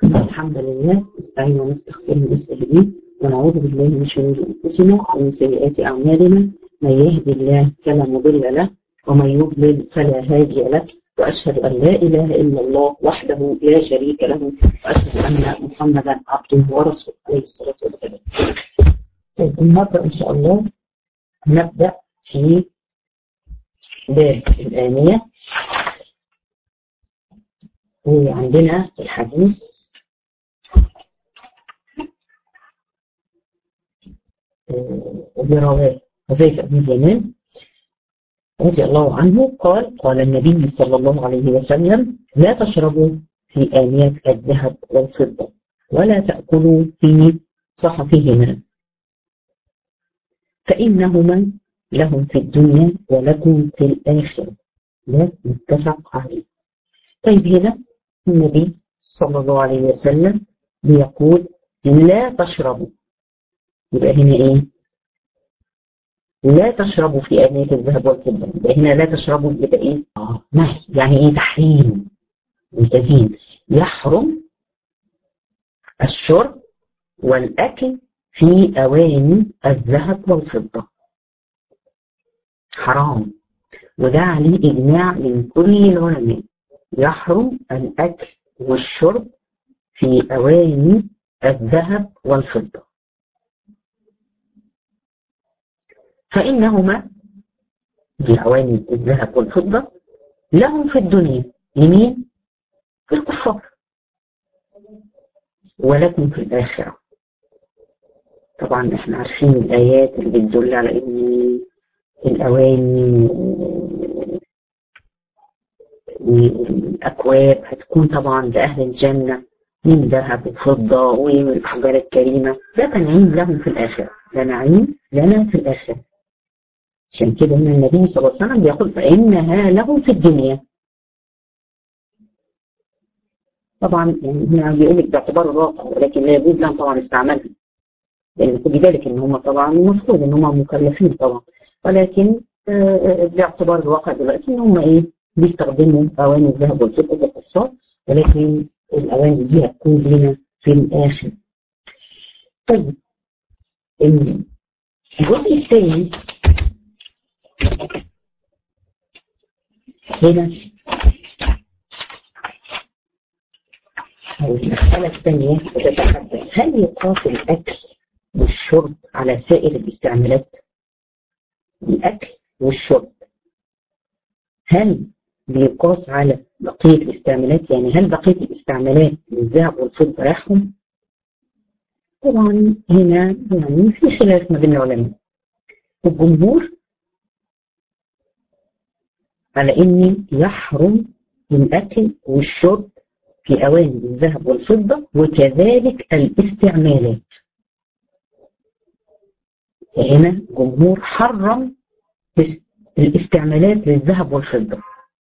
الحمد لله نستعين ونستغفر ونستهديه ونعوذ بالله من شرور انفسنا ومن سيئات اعمالنا من يهدي الله فلا مضل له ومن يضلل فلا هادي له واشهد ان لا اله الا الله وحده لا شريك له واشهد ان محمدا عبده ورسوله عليه الصلاه والسلام. طيب النهارده ان شاء الله نبدا في باب الآنية وعندنا الحديث برواه حذيفة بن اليمان رضي الله عنه قال قال النبي صلى الله عليه وسلم لا تشربوا في آنية الذهب والفضة ولا تأكلوا في صحفهما فإنهما لهم في الدنيا ولكم في الآخرة لا متفق عليه طيب هنا النبي صلى الله عليه وسلم بيقول لا تشربوا يبقى هنا ايه لا تشربوا في آنية الذهب والفضة يبقى هنا لا تشربوا يبقى ايه اه نهي يعني ايه تحريم ممتازين يحرم الشرب والأكل في أواني الذهب والفضة حرام وده عليه إجماع من كل العلماء يحرم الأكل والشرب في أواني الذهب والفضة فإنهما في أواني الذهب والفضة لهم في الدنيا لمين؟ في الكفار ولكم في الآخرة طبعا احنا عارفين الآيات اللي بتدل على إن الأواني والأكواب هتكون طبعا لأهل الجنة من ذهب وفضة ومن الأحجار الكريمة ده تنعيم لهم في الآخرة ده نعيم لنا في الآخرة عشان كده ان النبي صلى الله عليه وسلم بيقول فإنها لهم في الدنيا طبعا يعني هنا بيقول لك باعتبار الواقع ولكن لا يجوز لهم طبعا استعمالها لأن خدي بالك إن هم طبعا المفروض إن هم مكلفين طبعا ولكن باعتبار الواقع دلوقتي ان هم ايه بيستخدموا اواني الذهب والفضه كالكفار ولكن الاواني دي هتكون لنا في الاخر. طيب الجزء الثاني هنا أو المسألة الثانية بتتحدث هل يقاس الأكل والشرب على سائر الاستعمالات؟ الأكل والشرب هل بيقاس على بقية الاستعمالات يعني هل بقية الاستعمالات للذهب والفضة يحرم؟ طبعا هنا يعني في خلاف ما بين العلماء الجمهور على ان يحرم الأكل والشرب في أواني الذهب والفضة وكذلك الاستعمالات هنا جمهور حرم الاستعمالات للذهب والفضة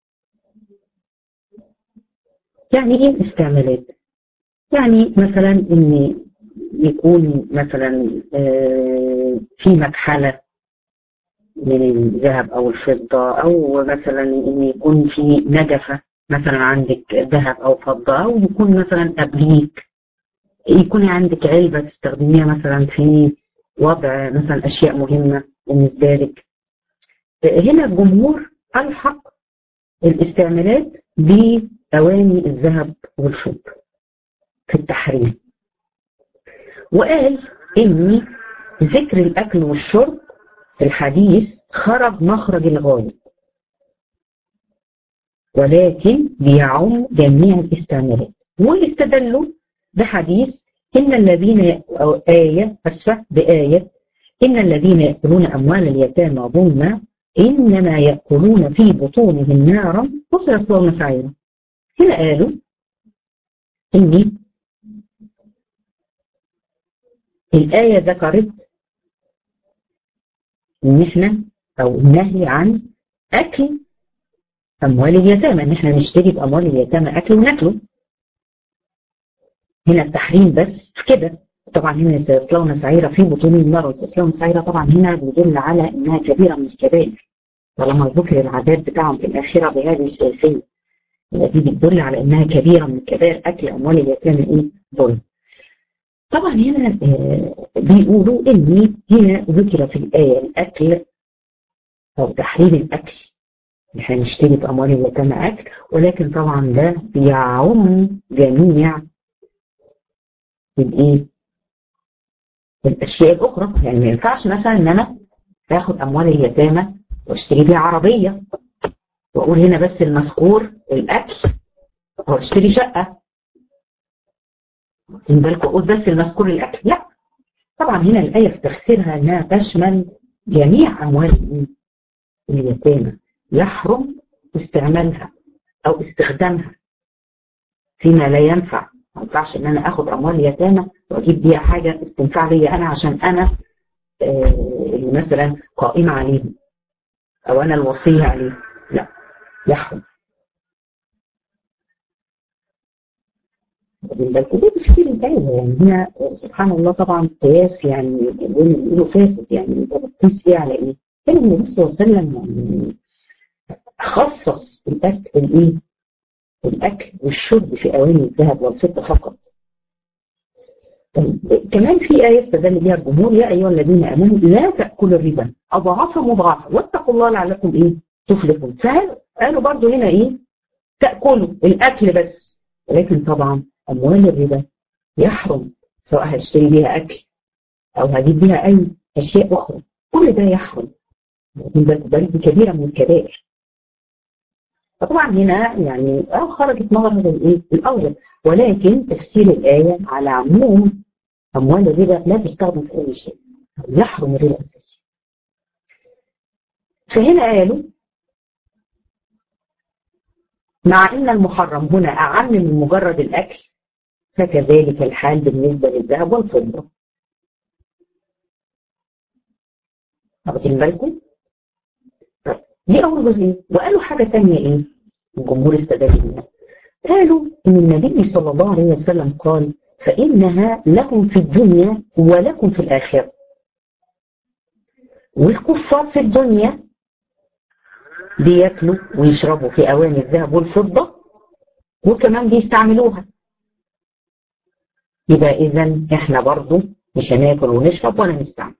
يعني ايه الاستعمالات يعني مثلا ان يكون مثلا في مكحلة من الذهب او الفضة او مثلا ان يكون في نجفة مثلا عندك ذهب او فضة او يكون مثلا ابليك يكون عندك علبة تستخدميها مثلا في وضع مثلا اشياء مهمة بالنسبة لك هنا الجمهور الحق الاستعمالات بأواني الذهب والفضة في التحريم وقال ان ذكر الاكل والشرب في الحديث خرج مخرج الغالب ولكن بيعم جميع الاستعمالات واستدلوا بحديث إن الذين أو آية أسفة بآية إن الذين يأكلون أموال اليتامى ظلما إنما يأكلون في بطونهم نارا وسيصلون سعيرا هنا قالوا إن الآية ذكرت إن إحنا أو النهي عن أكل أموال اليتامى إن إحنا نشتري بأموال اليتامى أكل وناكله هنا التحريم بس في كده طبعا هنا سيصلون سعيرة في بطون النار وسيصلون سعيرة طبعا هنا بيدل على إنها كبيرة من الكبائر طالما ذكر العذاب بتاعهم في الآخرة بهذه الكيفية دي بتدل على انها كبيره من كبائر اكل اموال اليتامى ايه ظلم طبعا هنا آه بيقولوا ان هنا ذكر في الايه الاكل او تحريم الاكل احنا نشتري باموال اليتامى اكل ولكن طبعا ده بيعم جميع الايه الاشياء الاخرى يعني ما ينفعش مثلا ان انا اخد اموال اليتامى واشتري بيها عربيه واقول هنا بس المذكور الاكل او اشتري شقه واخدين بالكم اقول بس المذكور الاكل لا طبعا هنا الايه في تفسيرها انها تشمل جميع اموال اليتامى يحرم استعمالها او استخدامها فيما لا ينفع ما ينفعش ان انا اخد اموال اليتامى واجيب بيها حاجه استنفاع ليا انا عشان انا آه مثلا قائمه عليهم او انا الوصيه عليهم لا يحرم واخدين بالكم ده تفسير الايه يعني هنا سبحان الله طبعا قياس يعني بيقولوا فاسد يعني انت بتقيس ايه على ايه؟ كان النبي صلى الله عليه وسلم يعني خصص الاكل الايه؟ الاكل والشرب في اواني الذهب والفضه فقط. طيب كمان في ايه استدل بها الجمهور يا ايها الذين امنوا لا تاكلوا الربا اضعافا مضاعفه واتقوا الله لعلكم ايه؟ تفلحون. فقالوا برضو هنا ايه؟ تاكلوا الاكل بس ولكن طبعا اموال الربا يحرم سواء هشتري بيها اكل او هجيب بيها اي اشياء اخرى كل ده يحرم بل دي كبيره من الكبائر فطبعا هنا يعني اه خرجت مغرب الايه؟ الاولى ولكن تفسير الايه على عموم اموال الربا لا تستخدم في اي شيء يحرم الربا اساسا فهنا قالوا مع ان المحرم هنا اعم من مجرد الاكل فكذلك الحال بالنسبه للذهب والفضه واخدين بالكم؟ طيب دي اول جزئيه وقالوا حاجه ثانيه ايه؟ الجمهور استدل بيها قالوا ان النبي صلى الله عليه وسلم قال فانها لهم في الدنيا ولكم في الاخره والكفار في الدنيا بياكلوا ويشربوا في اواني الذهب والفضه وكمان بيستعملوها يبقى اذا احنا برضو مش هناكل ونشرب ولا نستعمل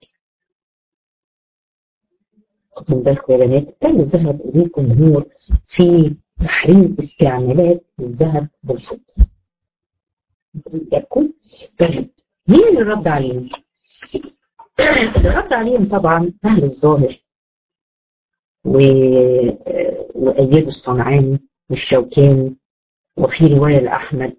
خدوا بالكم يا بنات كان ذهب اليه جمهور في تحريم استعمالات الذهب والفضه بالكم طيب مين اللي رد عليهم؟ اللي رد عليهم طبعا اهل الظاهر و... وأياد الصنعاني والشوكاني وفي رواية لأحمد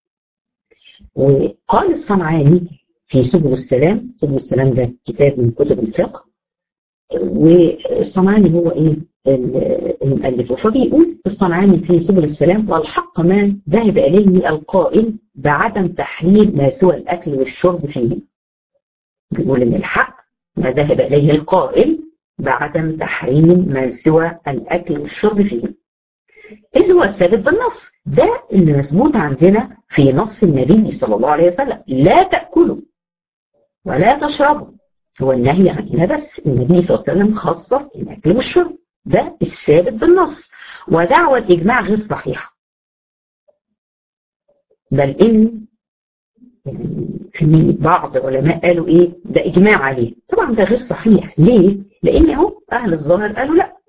وقال الصنعاني في سبل السلام سبل السلام ده كتاب من كتب الفقه والصنعاني هو ايه المؤلف فبيقول الصنعاني في سبل السلام والحق ما ذهب اليه القائل بعدم تحريم ما سوى الاكل والشرب فيه بيقول ان الحق ما ذهب اليه القائل بعدم تحريم ما سوى الاكل والشرب فيه إذ هو الثابت بالنص ده اللي مثبوت عندنا في نص النبي صلى الله عليه وسلم لا تأكلوا ولا تشربوا هو النهي عن هنا بس النبي صلى الله عليه وسلم خصص الأكل والشرب ده الثابت بالنص ودعوة إجماع غير صحيحة بل إن في بعض العلماء قالوا إيه ده إجماع عليه طبعا ده غير صحيح ليه؟ لأن أهو أهل الظاهر قالوا لا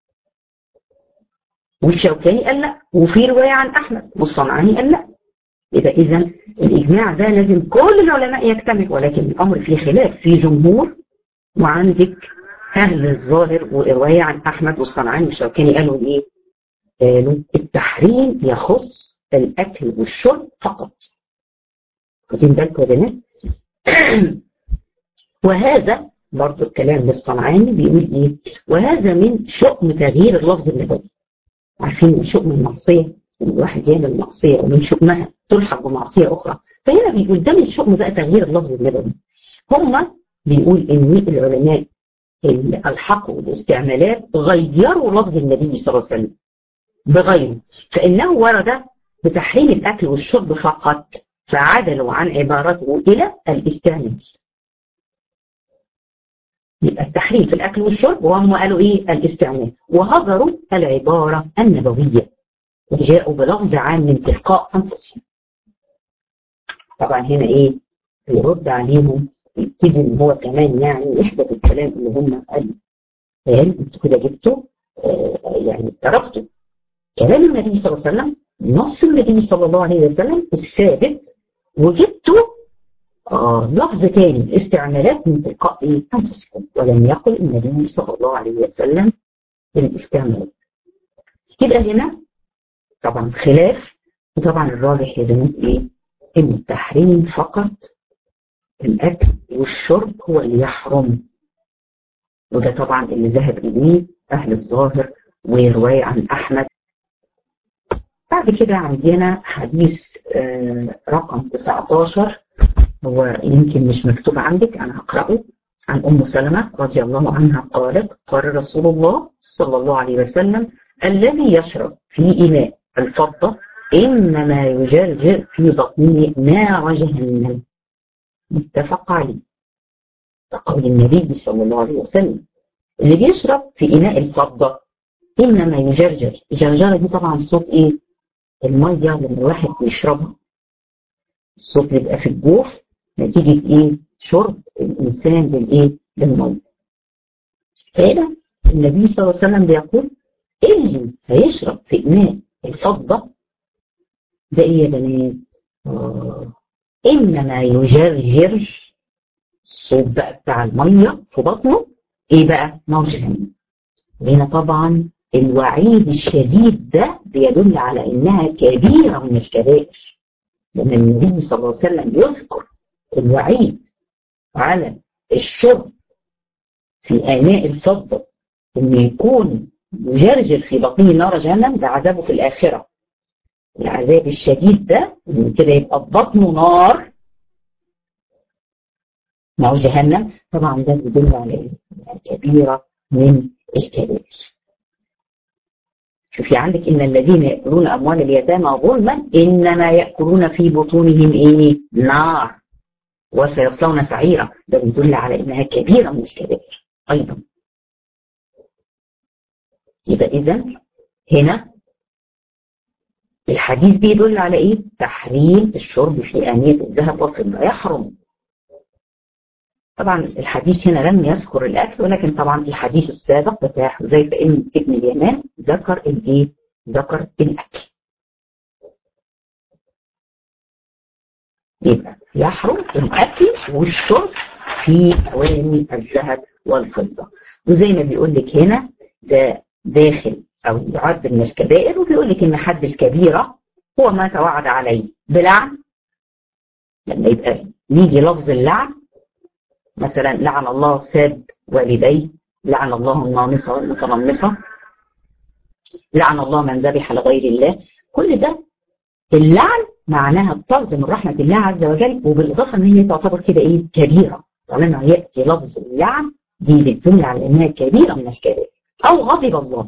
والشوكاني قال لا وفي رواية عن أحمد والصنعاني قال لا يبقى إذا الإجماع ده لازم كل العلماء يجتمع ولكن الأمر فيه خلاف في جمهور وعندك أهل الظاهر ورواية عن أحمد والصنعاني والشوكاني قالوا إيه؟ قالوا التحريم يخص الأكل والشرب فقط واخدين بالكم يا بنات؟ وهذا برضو الكلام للصنعاني بيقول إيه؟ وهذا من شؤم تغيير اللفظ النبوي عارفين من شؤم المعصية الواحد يعمل معصية ومن شؤمها تلحق بمعصية أخرى فهنا بيقول ده من شؤم بقى تغيير اللفظ النبوي هم بيقول إن العلماء الحقوا الاستعمالات غيروا لفظ النبي صلى الله عليه وسلم بغيره فإنه ورد بتحريم الأكل والشرب فقط فعدلوا عن عبارته إلى الاستعمال يبقى التحريم في الأكل والشرب وهم قالوا إيه الاستعمال وهجروا العبارة النبوية وجاءوا بلفظ عام من تلقاء انفسهم طبعا هنا ايه بيرد عليهم يبتدي ان هو كمان يعني يحبط الكلام اللي هم قالوا قال انتوا كده جبتوا آه يعني تركتوا كلام النبي صلى الله عليه وسلم نص النبي صلى الله عليه وسلم الثابت وجبتوا آه لفظ تاني استعمالات من تلقاء ايه انفسكم ولم يقل النبي صلى الله عليه وسلم بالاستعمال يبقى هنا طبعا خلاف وطبعا الراجح يا بنات ايه ان التحريم فقط الاكل والشرب هو اللي يحرم وده طبعا اللي ذهب اليه اهل الظاهر وروايه عن احمد بعد كده عندنا حديث آه رقم 19 هو يمكن مش مكتوب عندك انا هقراه عن ام سلمه رضي الله عنها قالت قال رسول الله صلى الله عليه وسلم الذي يشرب في اناء الفضه انما يجرجر في بطنه نار جهنم متفق عليه قول النبي صلى الله عليه وسلم اللي بيشرب في اناء الفضه انما يجرجر الجرجره دي طبعا صوت ايه الميه لما الواحد بيشربها الصوت بيبقى في الجوف نتيجه ايه شرب الانسان للايه للميه فهنا النبي صلى الله عليه وسلم بيقول اللي هيشرب في اناء الفضه ده ايه يا بنات آه. انما يجرجر الصوت بقى بتاع الميه في بطنه ايه بقى نار جهنم هنا طبعا الوعيد الشديد ده بيدل على انها كبيره من الكبائر لما النبي صلى الله عليه وسلم يذكر الوعيد على الشرب في اناء الفضه انه يكون مجرجر في بطنه نار جهنم ده عذابه في الاخره العذاب الشديد ده ان كده يبقى بطنه نار نار جهنم طبعا ده بيدل على كبيره من الكبائر شوفي عندك ان الذين ياكلون اموال اليتامى ظلما انما ياكلون في بطونهم ايه نار وسيصلون سعيرا ده بيدل على انها كبيره من الكبائر ايضا يبقى اذا هنا الحديث بيدل على ايه تحريم الشرب في انيه الذهب والفضه يحرم طبعا الحديث هنا لم يذكر الاكل ولكن طبعا الحديث السابق بتاع حذيفه ابن ابن اليمان ذكر الايه؟ ذكر الاكل. يبقى يحرم الاكل والشرب في اواني الذهب والفضه وزي ما بيقول لك هنا ده داخل او يعد من الكبائر وبيقول لك ان حد الكبيره هو ما توعد عليه بلعن لما يبقى يجي لفظ اللعن مثلا لعن الله ساد والديه لعن الله النامصة والمتنمصة لعن الله من ذبح لغير الله كل ده اللعن معناها الطرد من رحمة الله عز وجل وبالإضافة إن هي تعتبر كده إيه كبيرة طالما يأتي لفظ اللعن دي بتدل على إنها كبيرة من الكبائر أو غضب الله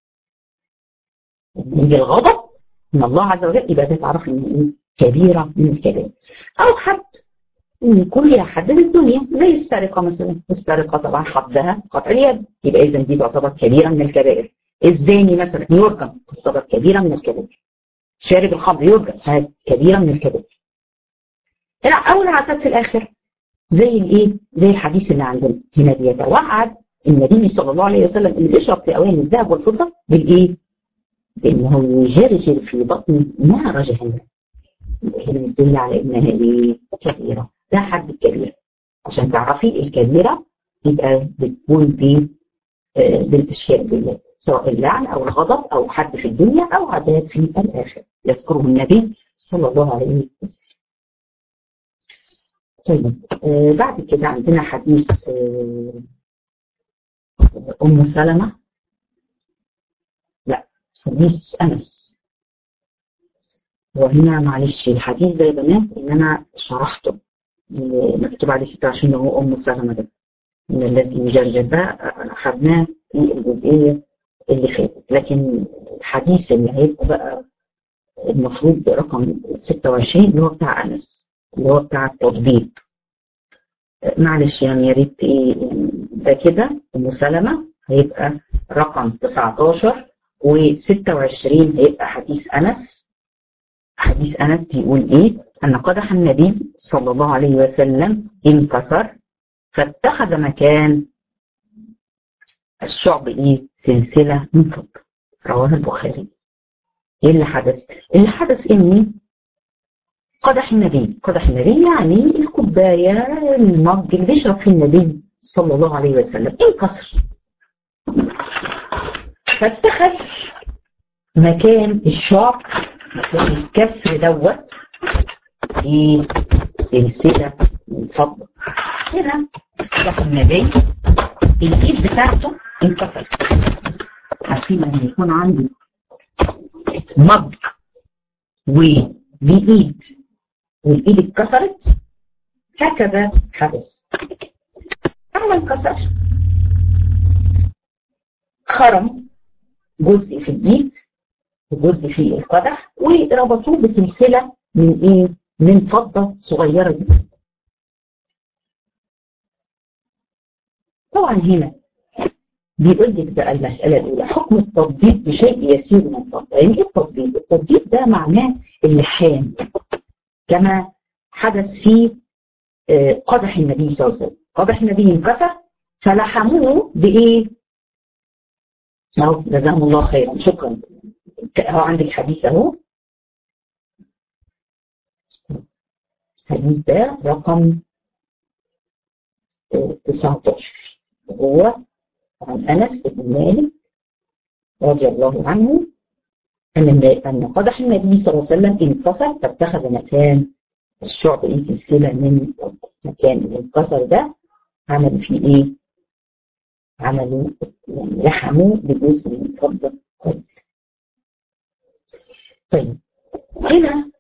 يجي الغضب من الله عز وجل يبقى ده تعرف إن إيه كبيرة من الكبائر أو حد يكون ليها حد في الدنيا زي السرقة مثلا السرقة طبعا حدها قطع اليد يبقى إذا دي تعتبر كبيرة من الكبائر الزاني مثلا يرجم تعتبر كبيرة من الكبائر شارب الخمر يرجم هذه كبيرة من الكبائر لا أول عذاب في الآخر زي الإيه؟ زي الحديث اللي عندنا هنا بيتوعد النبي صلى الله عليه وسلم اللي بيشرب في أواني الذهب والفضة بالإيه؟ بأنه يجرجر في بطن نار جهنم هنا بتدل على إنها إيه؟ كبيرة ده حد الكبيرة عشان تعرفي الكبيرة يبقى بتكون ب بالاشياء دي سواء اللعن او الغضب او حد في الدنيا او عذاب في الاخره يذكره النبي صلى الله عليه وسلم. طيب آه بعد كده عندنا حديث آه ام سلمه لا حديث انس وهنا معلش الحديث ده يا بنات ان انا شرحته مكتوب عليه 26 هو ام سلمه ده من الذي يجرجر ده اخذناه في الجزئيه اللي فاتت لكن الحديث اللي هيبقى بقى المفروض رقم 26 اللي هو بتاع انس اللي هو بتاع التطبيق معلش يعني يا ريت ايه ده كده ام سلمه هيبقى رقم 19 و26 هيبقى حديث أنس حديث أنس بيقول إيه؟ أن قدح النبي صلى الله عليه وسلم انكسر فاتخذ مكان الشعب إيه؟ سلسلة من فضة رواه البخاري إيه اللي حدث؟ اللي حدث إني قدح النبي قدح النبي يعني الكوباية المج اللي بيشرب فيه النبي صلى الله عليه وسلم انكسر فاتخذ مكان الشعب مكان الكسر دوت ايه سلسلة من فضة هنا قدح النبي الايد بتاعته انكسرت عارفين ان يكون عندي مج وليه ايد والايد اتكسرت هكذا حدث اما انكسر خرم جزء في الايد وجزء في القدح وربطوه بسلسله من ايه؟ من فضه صغيره جدا. طبعا هنا بيقول لك بقى المساله الاولى حكم التطبيق بشيء يسير من الفضه، يعني ايه التطبيق؟ التطبيق ده معناه اللحام كما حدث في قدح النبي صلى الله عليه وسلم قدح النبي انكسر فلحموه بايه اهو جزاهم الله خيرا شكرا اهو عندك حديث اهو الحديث ده رقم 19 هو عن انس بن مالك رضي الله عنه ان ان قدح النبي صلى الله عليه وسلم انكسر فاتخذ مكان الشعب ايه سلسله من مكان الانكسر ده عملوا فيه ايه؟ عملوا يعني لحموه بجزء من فضه قلب. طيب هنا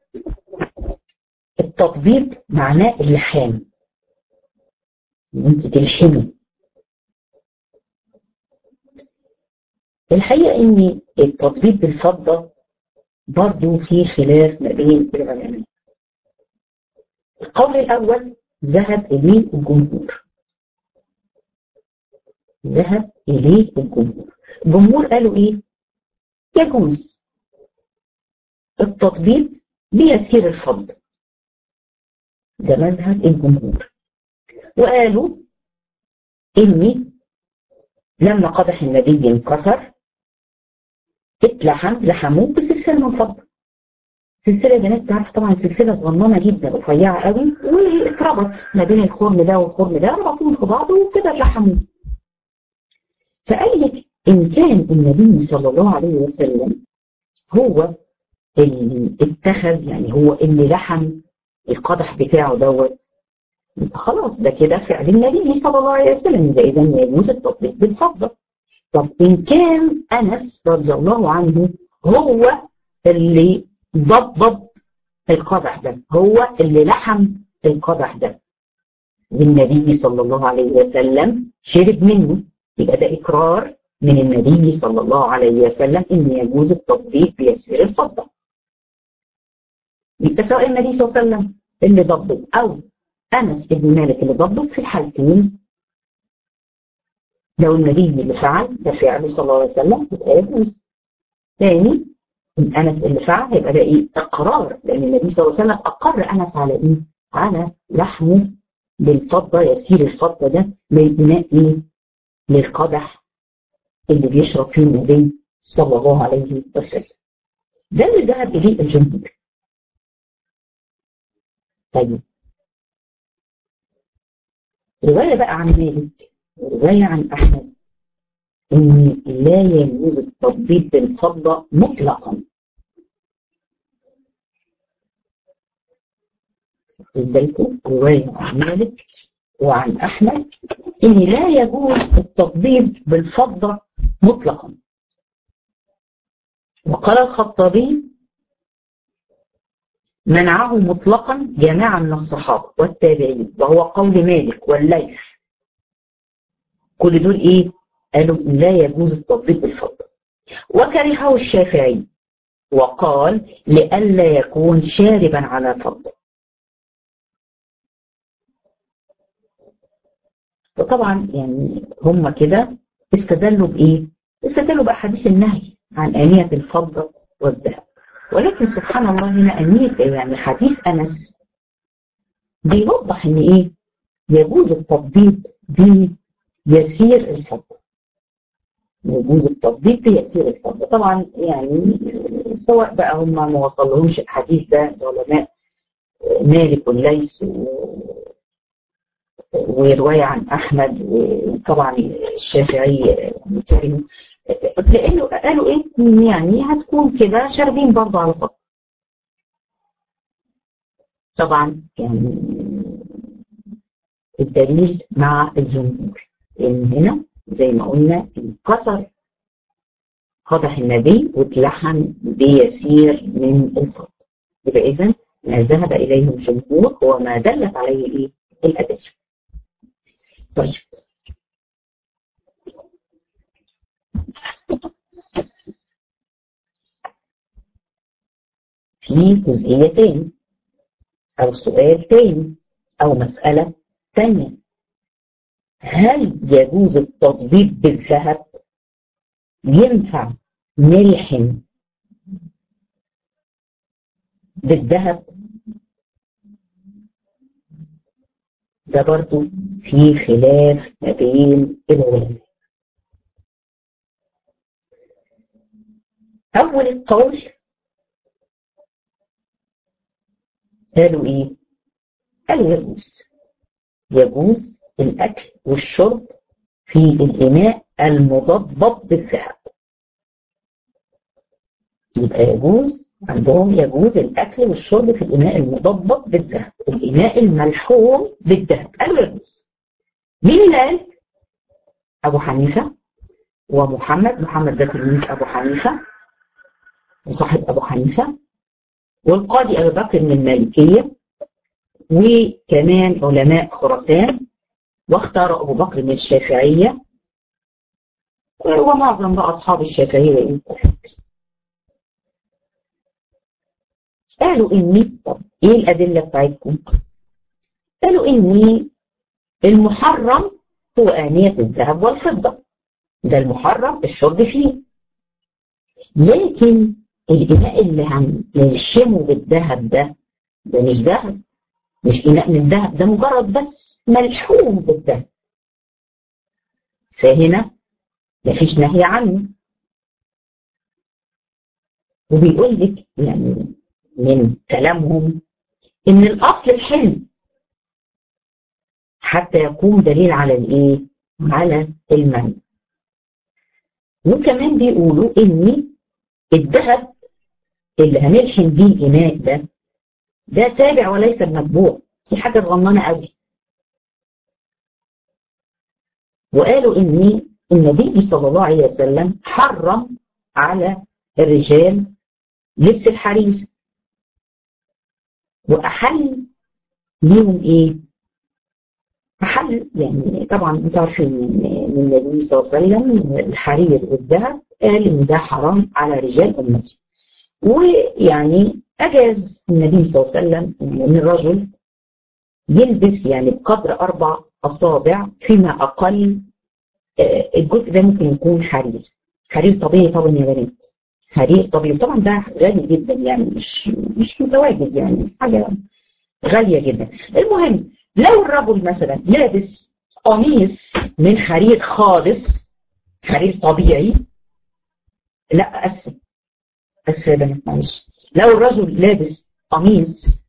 التطبيق معناه اللحام ان انت تلحمي الحقيقه ان التطبيق بالفضه برضه في خلاف ما بين العلماء القول الأول ذهب إليه الجمهور ذهب إليه الجمهور الجمهور قالوا إيه يجوز التطبيق ليسير الفضل ده مذهب الجمهور وقالوا إني لما قدح النبي انكسر اتلحم لحموه بسلسلة من فضة سلسله بنات تعرف طبعا سلسله صغننه جدا رفيعه قوي واتربط ما بين الخرم ده والخرم ده ربطوهم في بعض وكده اتلحموه فقال لك ان كان النبي صلى الله عليه وسلم هو اللي اتخذ يعني هو اللي لحم القدح بتاعه دوت يبقى خلاص ده كده فعل النبي صلى الله عليه وسلم ده اذا يجوز التطبيق بالفضه طب ان كان انس رضي الله عنه هو اللي ضبضب القدح ده هو اللي لحم القدح ده والنبي صلى الله عليه وسلم شرب منه يبقى ده اقرار من النبي صلى الله عليه وسلم ان يجوز التطبيق بيسير الفضه يبقى سواء النبي صلى الله عليه وسلم اللي ضبط او انس بن مالك اللي ضبط في الحالتين لو النبي اللي فعل ده فعله صلى الله عليه وسلم يبقى يجوز تاني ان انس اللي فعل هيبقى ده ايه اقرار لان النبي صلى الله عليه وسلم اقر انس على ايه؟ على لحمه بالفضه يسير الفضه ده للبناء ايه؟ للقدح اللي بيشرب فيه النبي صلى الله عليه وسلم. ده اللي ذهب اليه الجمهور. طيب روايه بقى عن مالك وروايه عن احمد ان لا يجوز التطبيق بالفضه مطلقا بالكم روايه عن مالك وعن احمد ان لا يجوز التطبيق بالفضه مطلقا وقال الخطابي منعه مطلقا جماعه من الصحابه والتابعين وهو قول مالك والليث كل دول ايه قالوا لا يجوز التطبيق بالفضل وكرهه الشافعي وقال لئلا يكون شاربا على فضل وطبعا يعني هم كده استدلوا بايه؟ استدلوا باحاديث النهي عن آنية الفضة والذهب ولكن سبحان الله هنا أنية يعني حديث أنس بيوضح إن إيه يجوز التطبيق بيسير الفضة يجوز التطبيق بيسير الفضة طبعا يعني سواء بقى هم ما وصلهمش الحديث ده علماء مالك والليث ورواية عن أحمد وطبعا الشافعي كانوا لأنه قالوا إيه يعني هتكون كده شاربين برضه على فضل طبعا يعني الدليل مع الجمهور إن هنا زي ما قلنا انكسر قدح النبي واتلحم بيسير من الفضل يبقى إذا ما ذهب إليه الجمهور هو ما دلت عليه إيه الأدلة طيب في جزئية تاني أو سؤال تاني أو مسألة تانية هل يجوز التطبيق بالذهب؟ ينفع نلحم بالذهب؟ ده برضو في خلاف ما بين العلماء أول القول قالوا إيه؟ قالوا يجوز يجوز الأكل والشرب في الإناء المضبط بالذهب يبقى يجوز عندهم يجوز الأكل والشرب في الإناء المضبط بالذهب الإناء الملحوم بالذهب قالوا يجوز مين اللي قال؟ أبو حنيفة ومحمد محمد ده تلميذ أبو حنيفة وصاحب أبو حنيفة والقاضي أبو بكر من المالكية وكمان علماء خراسان واختار أبو بكر من الشافعية ومعظم بقى أصحاب الشافعية قالوا إني طب إيه الأدلة بتاعتكم؟ قالوا إني المحرم هو آنية الذهب والفضة ده المحرم الشرب فيه لكن الإناء اللي هنرشمه بالذهب ده ده مش ذهب مش إناء من ذهب ده مجرد بس ملحوم بالذهب فهنا مفيش نهي عنه وبيقول لك يعني من كلامهم ان الاصل الحلم حتى يكون دليل على الايه على المنع وكمان بيقولوا ان الذهب اللي هنلحم بيه الاناء ده ده تابع وليس المتبوع دي حاجه صغننه قوي وقالوا ان النبي صلى الله عليه وسلم حرم على الرجال لبس الحرير وأحل ليهم إيه؟ أحل يعني طبعا أنتوا عارفين إن النبي صلى الله عليه وسلم الحرير والذهب قال إن ده حرام على رجال أمتي ويعني أجاز النبي صلى الله عليه وسلم إن الرجل يلبس يعني بقدر أربع أصابع فيما أقل الجزء ده ممكن يكون حرير حرير طبيعي طبعا يا بنات حرير طبيعي طبعا ده غالي جدا يعني مش مش متواجد يعني حاجه غاليه جدا المهم لو الرجل مثلا لابس قميص من حرير خالص حرير طبيعي لا اسف اسف يا بنات معلش لو الرجل لابس قميص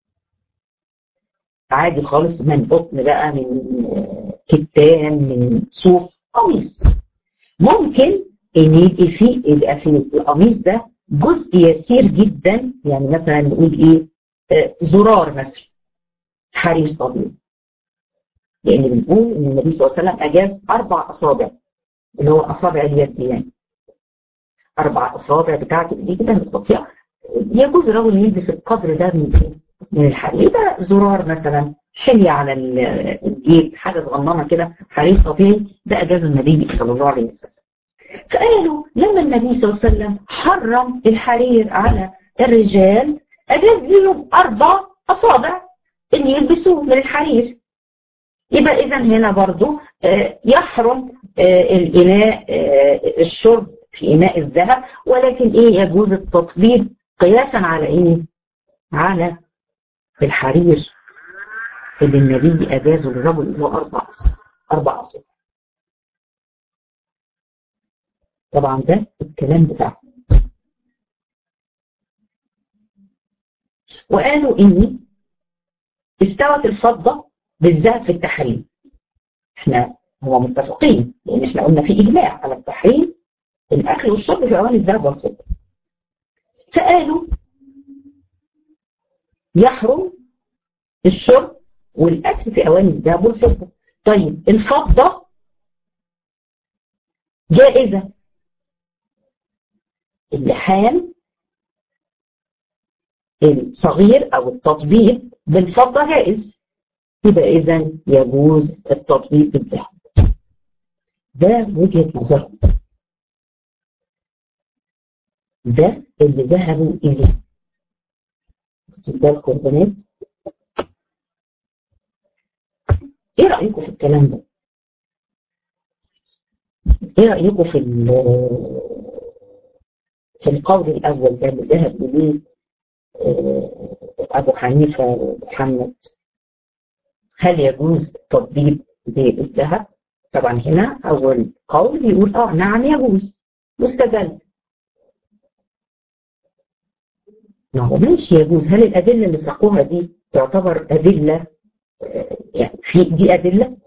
عادي خالص من قطن بقى من كتان من صوف قميص ممكن ان يبقى فيه يبقى في القميص ده جزء يسير جدا يعني مثلا نقول ايه آه زرار مثلا حرير طبيعي لان بنقول ان النبي صلى الله عليه وسلم اجاز اربع اصابع اللي هو اصابع اليد يعني اربع اصابع بتاعتك دي كده متغطيه يجوز الرجل يلبس القدر ده من من الحرير يبقى زرار مثلا حلية على الجيب حاجه صغننه كده حرير طبيعي ده اجاز النبي صلى الله عليه وسلم فقالوا لما النبي صلى الله عليه وسلم حرم الحرير على الرجال أجاز لهم أربع أصابع إن يلبسوه من الحرير يبقى إذا هنا برضو يحرم الإناء الشرب في إناء الذهب ولكن إيه يجوز التطبيب قياسا على إيه؟ على الحرير اللي النبي أجازه للرجل اللي هو أربع أربع أصابع طبعا ده الكلام بتاعه وقالوا إني استوت الفضة بالذهب في التحريم احنا هو متفقين لان احنا قلنا في اجماع على التحريم الاكل والشرب في اواني الذهب والفضه فقالوا يحرم الشرب والاكل في اواني الذهب والفضه طيب الفضه جائزه اللحام الصغير او التطبيب بالفضه جائز يبقى اذا يجوز التطبيق بالذهب ده وجهه نظرهم ده اللي ذهبوا اليه خدوا بالكم يا بنات ايه رايكم في الكلام ده ايه رايكم في في القول الاول ده اللي ذهب اليه ابو حنيفه ومحمد هل يجوز التطبيب بالذهب؟ طبعا هنا أول قول بيقول آه نعم يجوز مستدل ما هو ماشي يجوز هل الأدلة اللي ساقوها دي تعتبر أدلة يعني في دي أدلة؟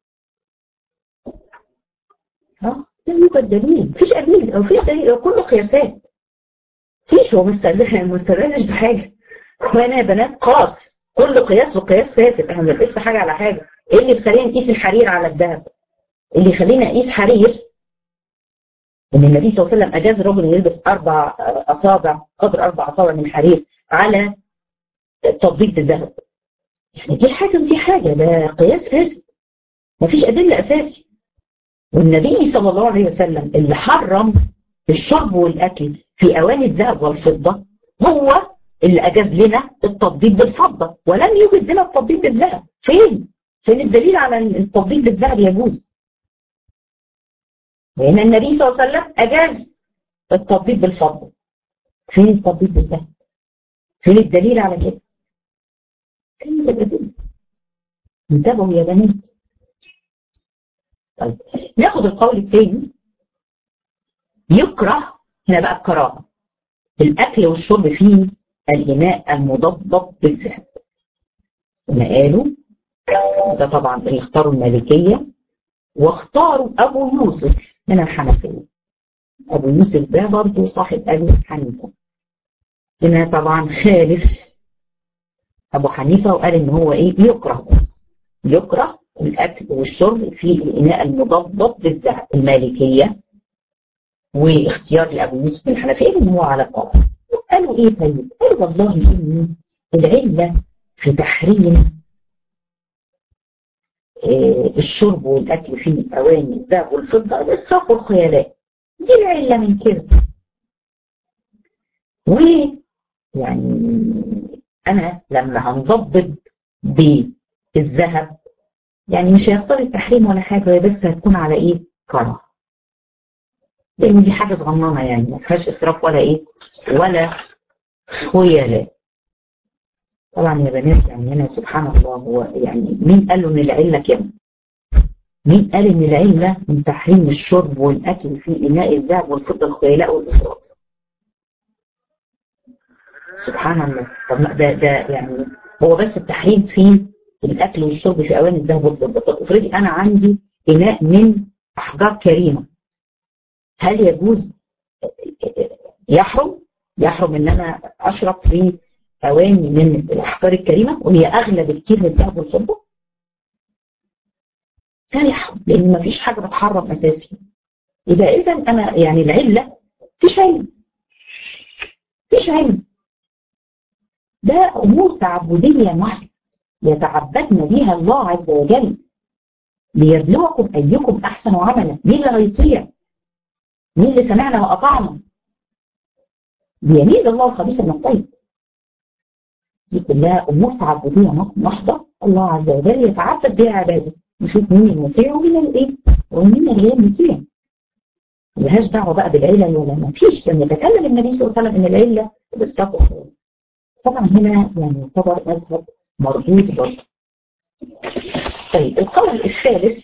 اه يوجد دليل مفيش أدلة أو فيش دليل كله قياسات فيش هو ما استدلش بحاجة وانا يا بنات قاس كل قياس وقياس فاسد احنا ما بنقيس حاجه على حاجه ايه اللي يخلينا نقيس الحرير على الذهب اللي يخلينا نقيس حرير ان النبي صلى الله عليه وسلم اجاز الرجل يلبس اربع اصابع قدر اربع اصابع من حرير على تطبيق الذهب يعني دي حاجه ودي حاجه ده قياس فاسد مفيش ادله اساسي والنبي صلى الله عليه وسلم اللي حرم الشرب والاكل في اواني الذهب والفضه هو اللي اجاز لنا التطبيق بالفضه ولم يوجد لنا التطبيق بالذهب فين؟ فين الدليل على ان التطبيق بالذهب يجوز؟ لان النبي صلى الله عليه وسلم اجاز التطبيق بالفضه فين التطبيق بالذهب؟ فين الدليل على كده؟ فين الدليل؟ انتبهوا يا بنات طيب ناخد القول الثاني يكره هنا بقى الكراهه الاكل والشرب فيه الإناء المضبط بالذهب هنا قالوا ده طبعا اللي اختاروا المالكية واختاروا أبو يوسف من الحنفية أبو يوسف ده برضه صاحب أبي حنيفة هنا طبعا خالف أبو حنيفة وقال إن هو إيه يكره يكره الأكل والشرب في الإناء المضبط بالذهب المالكية واختيار لأبو يوسف من الحنفية إن هو على القول قالوا ايه طيب؟ قالوا والله ان العله في تحريم إيه الشرب والاكل في اواني الذهب والفضه الاسراف والخيلاء دي العله من كده و يعني انا لما هنضبط بالذهب يعني مش هيختار التحريم ولا حاجه هي بس هتكون على ايه؟ كره لان دي حاجه صغننه يعني ما فيهاش اسراف ولا ايه ولا خيلاء طبعا يا بنات يعني هنا سبحان الله هو يعني مين قال له ان العله كده؟ مين قال ان العله من تحريم الشرب والاكل في اناء الذهب والفضه الخيلاء والاسراف؟ سبحان الله طب ده ده يعني هو بس التحريم في الاكل والشرب في اواني الذهب والفضه طب افرضي انا عندي اناء من احجار كريمه هل يجوز يحرم يحرم ان انا اشرب في اواني من الاحجار الكريمه وهي اغلى بكتير من الذهب والفضه لا يحرم لان ما فيش حاجه بتحرم اساسي يبقى اذا انا يعني العله فيش علم فيش علم ده امور تعبديه محض يتعبدنا بها الله عز وجل ليبلوكم ايكم احسن عملا مين اللي هيطيع مين اللي سمعنا وأطعنا بيميز الله الخبيث من الطيب دي كلها أمور تعبدية محضة الله عز وجل يتعبد بها عباده نشوف مين المطيع ومين الايه ومين اللي غير مطيع ملهاش دعوه بقى بالعله ولا ما فيش لما يتكلم النبي صلى الله عليه وسلم ان العله بالصبر طبعا هنا يعني يعتبر مذهب مردود برضه طيب القول الثالث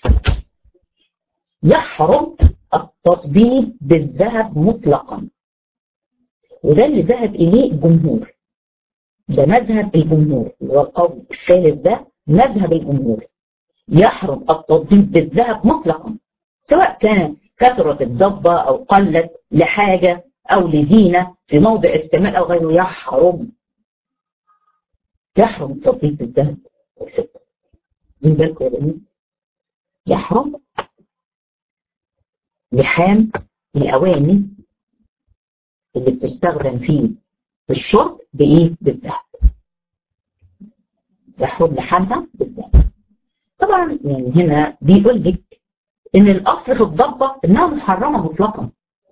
يحرم التطبيب بالذهب مطلقا وده اللي ذهب اليه الجمهور ده مذهب الجمهور اللي هو القول الثالث ده مذهب الجمهور يحرم التطبيب بالذهب مطلقا سواء كان كثرت الضبة أو قلت لحاجة أو لزينة في موضع استعمال أو غيره يحرم يحرم التطبيب بالذهب والفضة دي بالكم يا بنات يحرم لحام الأواني اللي بتستخدم فيه في الشرب بإيه؟ بالذهب يحرم لحامها بالذهب طبعا يعني هنا بيقول لك ان الاصل في الضبه انها محرمه مطلقا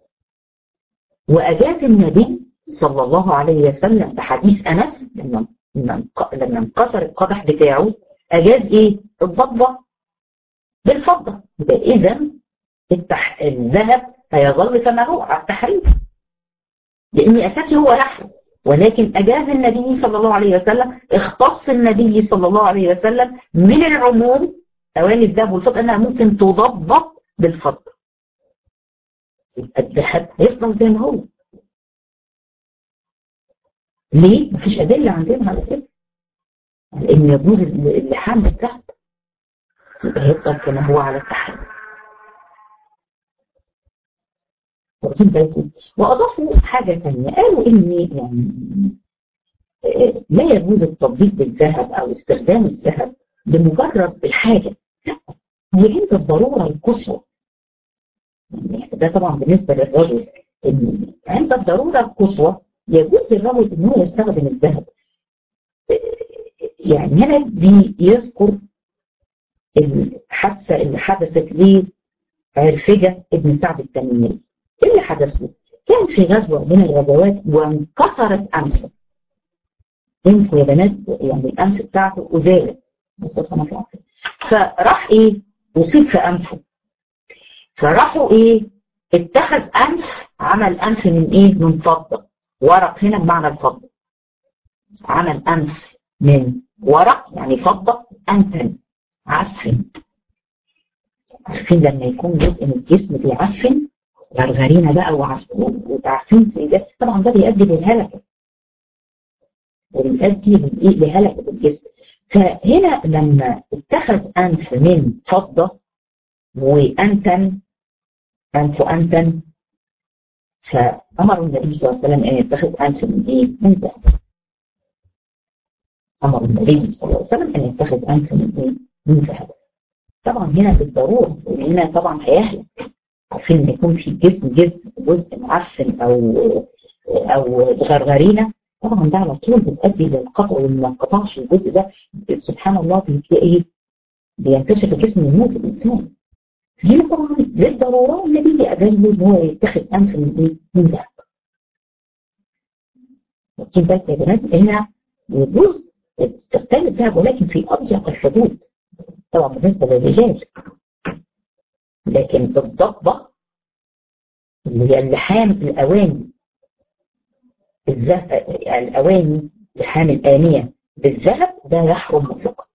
واجاز النبي صلى الله عليه وسلم بحديث انس لما لما انكسر القدح بتاعه اجاز ايه؟ الضبه بالفضه يبقى اذا التح... الذهب هيظل كما هو على التحريم لان اساسي هو لحم ولكن اجاز النبي صلى الله عليه وسلم اختص النبي صلى الله عليه وسلم من العموم اواني الذهب والفضه انها ممكن تضبط بالفضه يبقى الذهب هيفضل زي ما هو ليه؟ مفيش ادله عندنا على كده لان يجوز اللحام بالذهب يبقى هيفضل كما هو على التحريم واخدين بالكم واضافوا حاجه ثانيه قالوا ان يعني لا يجوز التطبيق بالذهب او استخدام الذهب بمجرد الحاجه لا دي عند الضروره القصوى يعني ده طبعا بالنسبه للرجل ان عند الضروره القصوى يجوز للرجل ان هو يستخدم الذهب يعني هنا بيذكر الحادثه اللي حدثت لعرفجه ابن سعد التميمي ايه اللي حدث له؟ كان في غزوه من الغزوات وانكسرت انفه انفه يا بنات يعني الانف بتاعته ازالت فراح ايه؟ يصيب في انفه فراحوا ايه؟ اتخذ انف عمل انف من ايه؟ من فضه ورق هنا بمعنى الفضه عمل انف من ورق يعني فضه انتن عفن عارفين لما يكون جزء من الجسم بيعفن غرغرينه بقى وتعفين في ده طبعا ده بيؤدي للهلكه وبيؤدي لهلكه الجسم فهنا لما اتخذ انف من فضه وانتن انف انتن فامر النبي صلى الله عليه وسلم ان يتخذ انف من ايه؟ من ذهب امر النبي صلى الله عليه وسلم ان يتخذ انف من ايه؟ من ذهب طبعا هنا بالضروره هنا طبعا هيهلك عارفين ان يكون في جسم جسم جزء معفن او او غرغرينه طبعا ده على طول بتؤدي للقطع وما ما انقطعش الجزء ده سبحان الله بتلاقي ايه بينكشف الجسم يموت الانسان هنا طبعا للضروره النبي اجاز له ان هو يتخذ انف من ايه؟ من ذهب. واخدين بالك يا بنات هنا يجوز استخدام الذهب ولكن في اضيق الحدود طبعا بالنسبه للرجال لكن الضبة اللي هي اللحام الأواني الأواني لحام الآنية بالذهب ده يحرم مطلقا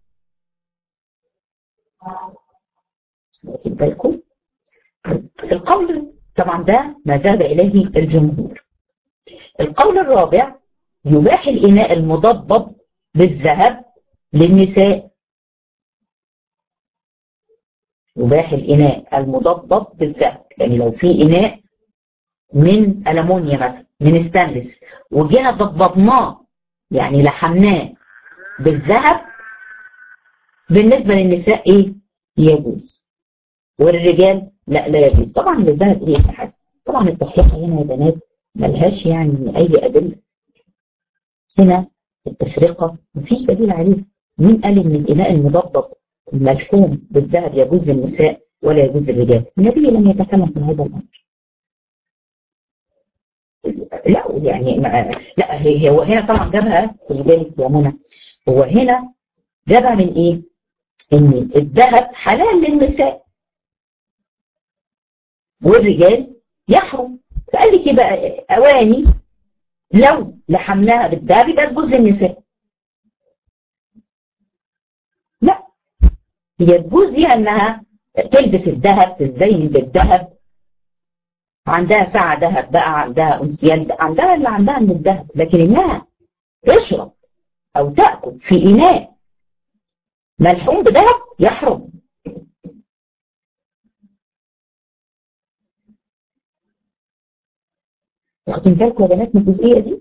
واخد بالكم القول طبعا ده ما ذهب إليه الجمهور القول الرابع يباح الإناء المضبب بالذهب للنساء يباح الإناء المضبب بالذهب يعني لو في إناء من ألمونيا مثلا من ستانلس وجينا ضببناه يعني لحمناه بالذهب بالنسبة للنساء إيه؟ يجوز والرجال لا لا يجوز طبعا الذهب إيه حسن طبعا التفرقة هنا يا بنات ملهاش يعني أي أدلة هنا التفرقة مفيش دليل عليه مين قال إن الإناء المضبب الملحوم بالذهب يجوز للنساء ولا يجوز للرجال النبي لم يتكلم في هذا الامر لا يعني ما لا هي هو هنا طبعا جابها خدي بالك يا منى هو هنا جابها من ايه؟ ان الذهب حلال للنساء والرجال يحرم فقال لك بقى اواني لو لحمناها بالذهب يبقى تجوز للنساء لا هي تجوز ليها انها تلبس الذهب تزين بالذهب عندها ساعة ذهب بقى عندها أنسيال عندها اللي عندها من الذهب لكن إنها تشرب أو تأكل في إناء ملحوم بذهب يحرم واخدين بالكم يا بنات من الجزئية دي؟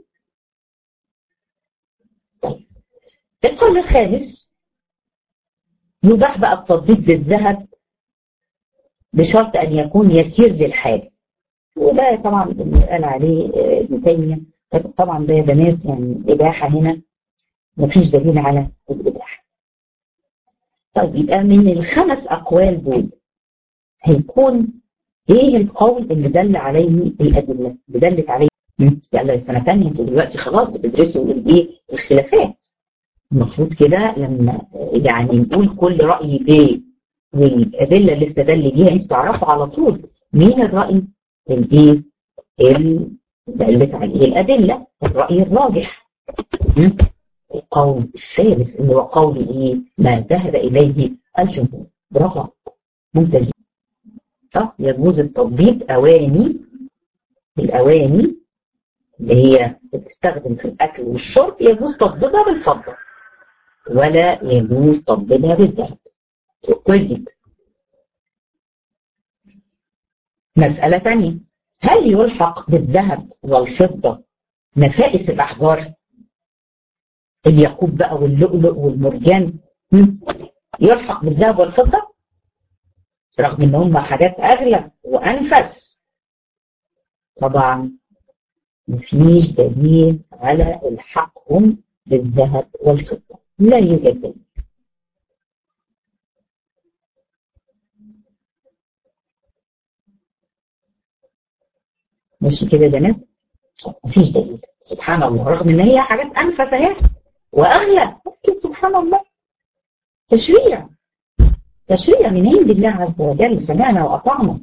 طيب القول الخامس يباح بقى التطبيق بالذهب بشرط أن يكون يسير للحاجة وده طبعا اللي قال عليه ابن تيمية طبعا ده يا بنات يعني الإباحة هنا مفيش دليل على الإباحة طيب يبقى من الخمس أقوال دول هيكون إيه القول اللي دل عليه الأدلة اللي دلت عليه يلا سنة تانية انتوا دلوقتي خلاص بتدرسوا الايه الخلافات المفروض كده لما يعني نقول كل رأي بايه والأدلة اللي استدل بيها انتوا تعرفوا على طول مين الرأي الايه اللي دلت عليه الأدلة الرأي الراجح القول الثالث اللي هو قول ايه ما ذهب إليه الجمهور برافو ممتاز صح يجوز التطبيق أواني الأواني اللي هي بتستخدم في الأكل والشرب يجوز تطبيقها بالفضة ولا يجوز تطبيقها بالذهب كويس جدا مسألة تانية هل يلحق بالذهب والفضة نفائس الأحجار الياقوت بقى واللؤلؤ والمرجان يلحق بالذهب والفضة رغم ان هم حاجات اغلى وانفس طبعا مفيش دليل على الحقهم بالذهب والفضة لا يوجد دليل ماشي كده يا بنات مفيش دليل سبحان الله رغم ان هي حاجات انفس اهي واغلى لكن سبحان الله تشريع تشريع من عند الله عز وجل سمعنا واطعنا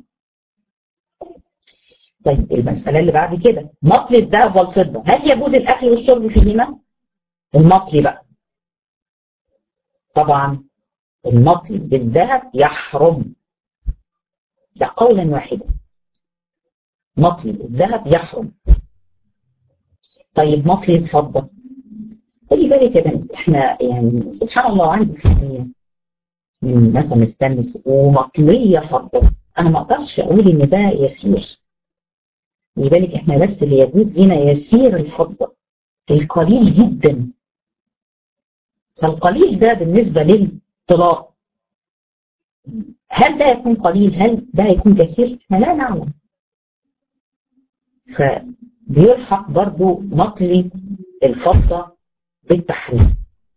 طيب المسألة اللي بعد كده مطل الذهب والفضة هل يجوز الأكل والشرب فيهما؟ المطل بقى طبعا المطل بالذهب يحرم ده قولا واحدا مطل الذهب يحرم طيب مطل الفضة خلي بالك يا بنت احنا يعني سبحان الله عندي خلية من مثلا استانلس ومطلية فضة انا ما اقدرش اقول ان ده يسير خلي بالك احنا بس اللي يجوز لنا يسير الفضة القليل جدا فالقليل ده بالنسبة للطلاق هل ده يكون قليل هل ده يكون كثير احنا لا نعلم فبيلحق برضو مطلي الفضة بالتحريم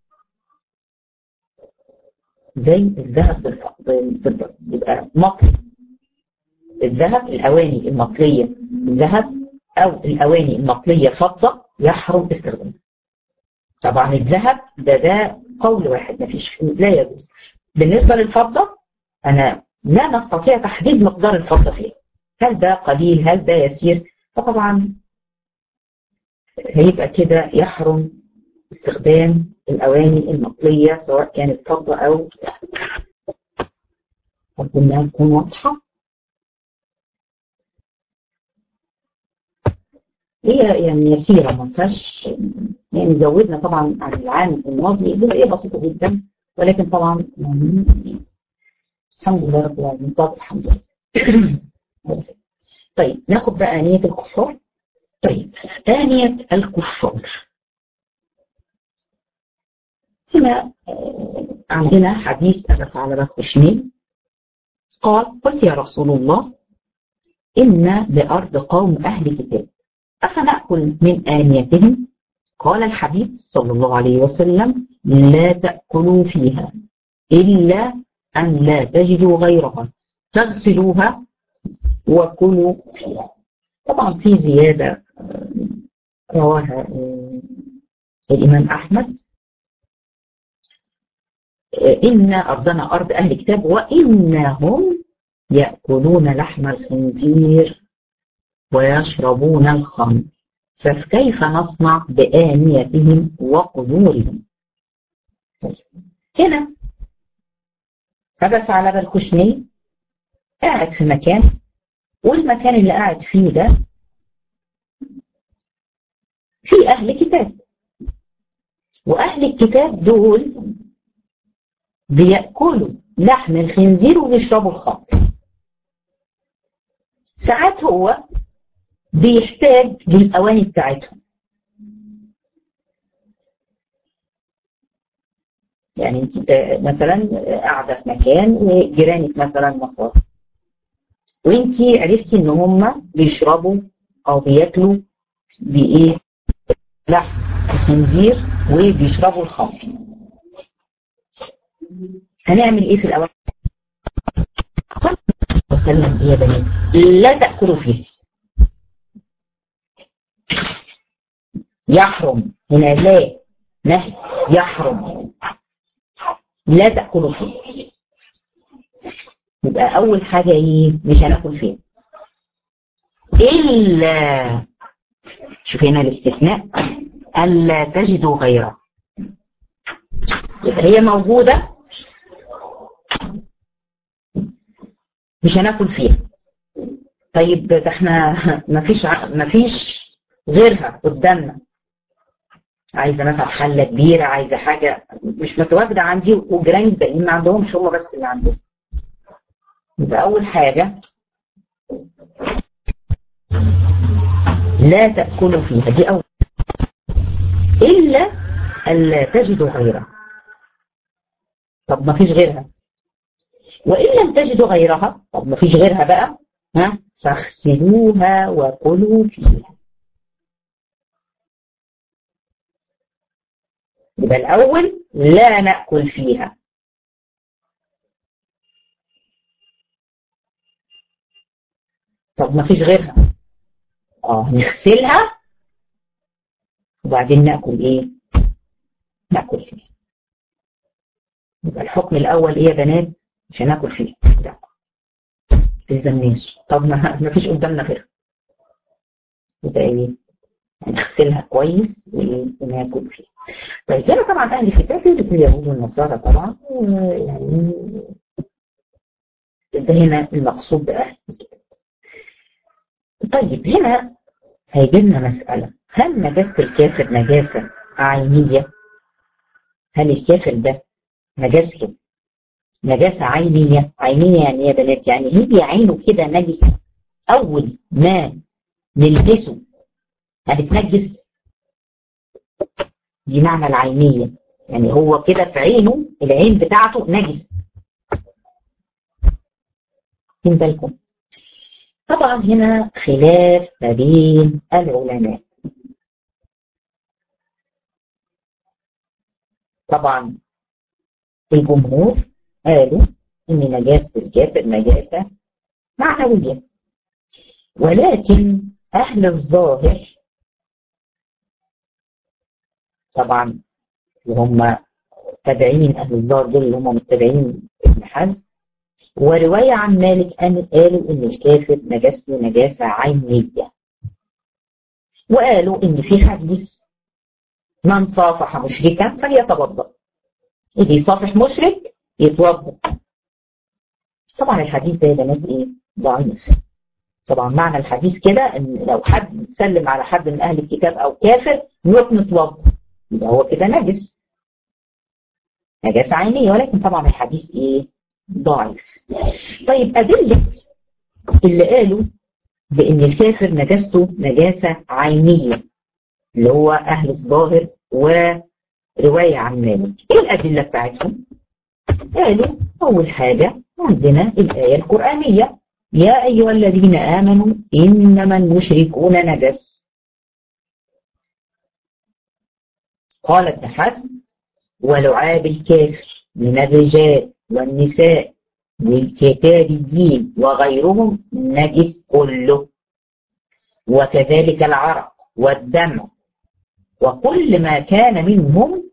زي الذهب بالفضة يبقى مطلي الذهب الأواني المطلية ذهب أو الأواني المطلية فضة يحرم استخدامها طبعا الذهب ده ده قول واحد ما فيش لا يجوز بالنسبة للفضة أنا لا نستطيع تحديد مقدار الفضة فيها هل ده قليل هل ده يسير فطبعا هيبقى كده يحرم استخدام الأواني المطلية سواء كانت فضة أو أرجو إنها تكون واضحة هي يعني يسيرة ما فيهاش يعني زودنا طبعا عن العام الماضي جزئية بسيطة جدا ولكن طبعا يعني الحمد لله رب العالمين طب الحمد لله طيب ناخد بقى آنية الكفار طيب آنية الكفار هنا عندنا حديث أبا ثعلبة الخشني قال قلت يا رسول الله إن بأرض قوم أهل كتاب أفنأكل من آنيتهم قال الحبيب صلى الله عليه وسلم لا تأكلوا فيها إلا أن لا تجدوا غيرها فاغسلوها وكلوا فيها طبعا في زيادة رواها الإمام أحمد إن أرضنا أرض أهل كتاب وإنهم يأكلون لحم الخنزير ويشربون الخمر فكيف نصنع بآنيتهم وقدورهم طيب. هنا أبا ثعلبة الخشني قاعد في مكان والمكان اللي قاعد فيه ده في أهل كتاب وأهل الكتاب دول بيأكلوا لحم الخنزير وبيشربوا الخمر ساعات هو بيحتاج للأواني بتاعتهم يعني انت مثلا قاعده في مكان وجيرانك مثلا مصار وانت عرفتي ان هم بيشربوا او بياكلوا بايه لحم الخنزير وبيشربوا الخمر هنعمل ايه في الاول وسلم ايه يا بنات لا تاكلوا فيه يحرم هنا لا نهي يحرم لا تاكلوا فيه يبقى اول حاجه ايه مش هناكل فيه الا شوف هنا الاستثناء الا تجدوا غيره يبقى هي موجوده مش هناكل فيها طيب ده احنا مفيش ع... مفيش غيرها قدامنا عايزه مثلا حله كبيره عايزه حاجه مش متواجده عندي وجيراني الباقيين ما عندهمش هم بس اللي عندهم يبقى اول حاجه لا تاكلوا فيها دي اول الا الا تجدوا غيرها طب ما فيش غيرها وان لم تجدوا غيرها طب ما فيش غيرها بقى ها فاغسلوها وكلوا فيها يبقى الأول لا نأكل فيها طب ما فيش غيرها اه نغسلها وبعدين ناكل ايه ناكل فيها يبقى الحكم الاول ايه يا بنات مش هناكل فيه لا تلزمناش طب ما فيش قدامنا غيرها يبقى ايه نغسلها كويس وناكل فيها طيب هنا طبعا اهل الكتاب اللي اليهود والنصارى طبعا يعني ده هنا المقصود باهل الكتاب طيب هنا هيجي لنا مسألة هل نجاسة الكافر نجاسة عينية؟ هل الكافر ده نجاسته نجاسة عينية؟ عينية يعني يا بنات يعني هي عينه كده نجس أول ما نلبسه هنتنجس دي معنى العينية يعني هو كده في عينه العين بتاعته نجس خد بالكم طبعا هنا خلاف ما بين العلماء طبعا الجمهور قالوا ان نجاسة الكافر نجاسة معنوية ولكن اهل الظاهر طبعا وهم تابعين اهل الظاهر دول اللي هم متابعين ابن حزم ورواية عن مالك أن قالوا إن الكافر نجاسته نجاسة عينية وقالوا إن في حديث من صافح مشركا فليتوضأ اللي يصافح مشرك يتوضأ طبعا الحديث ده يا بنات إيه؟ ضعيف طبعا معنى الحديث كده إن لو حد سلم على حد من أهل الكتاب أو كافر نروح نتوضأ يبقى هو كده نجس نجاسة عينية ولكن طبعا الحديث إيه؟ ضعيف طيب أدلة اللي قالوا بأن الكافر نجاسته نجاسة عينية اللي هو أهل الظاهر ورواية عن مالك إيه الأدلة بتاعتهم؟ قالوا أول حاجة عندنا الآية القرآنية يا أيها الذين آمنوا إنما المشركون نجس قال ابن حزم ولعاب الكافر من الرجال والنساء والكتابيين وغيرهم نجس كله وكذلك العرق والدم وكل ما كان منهم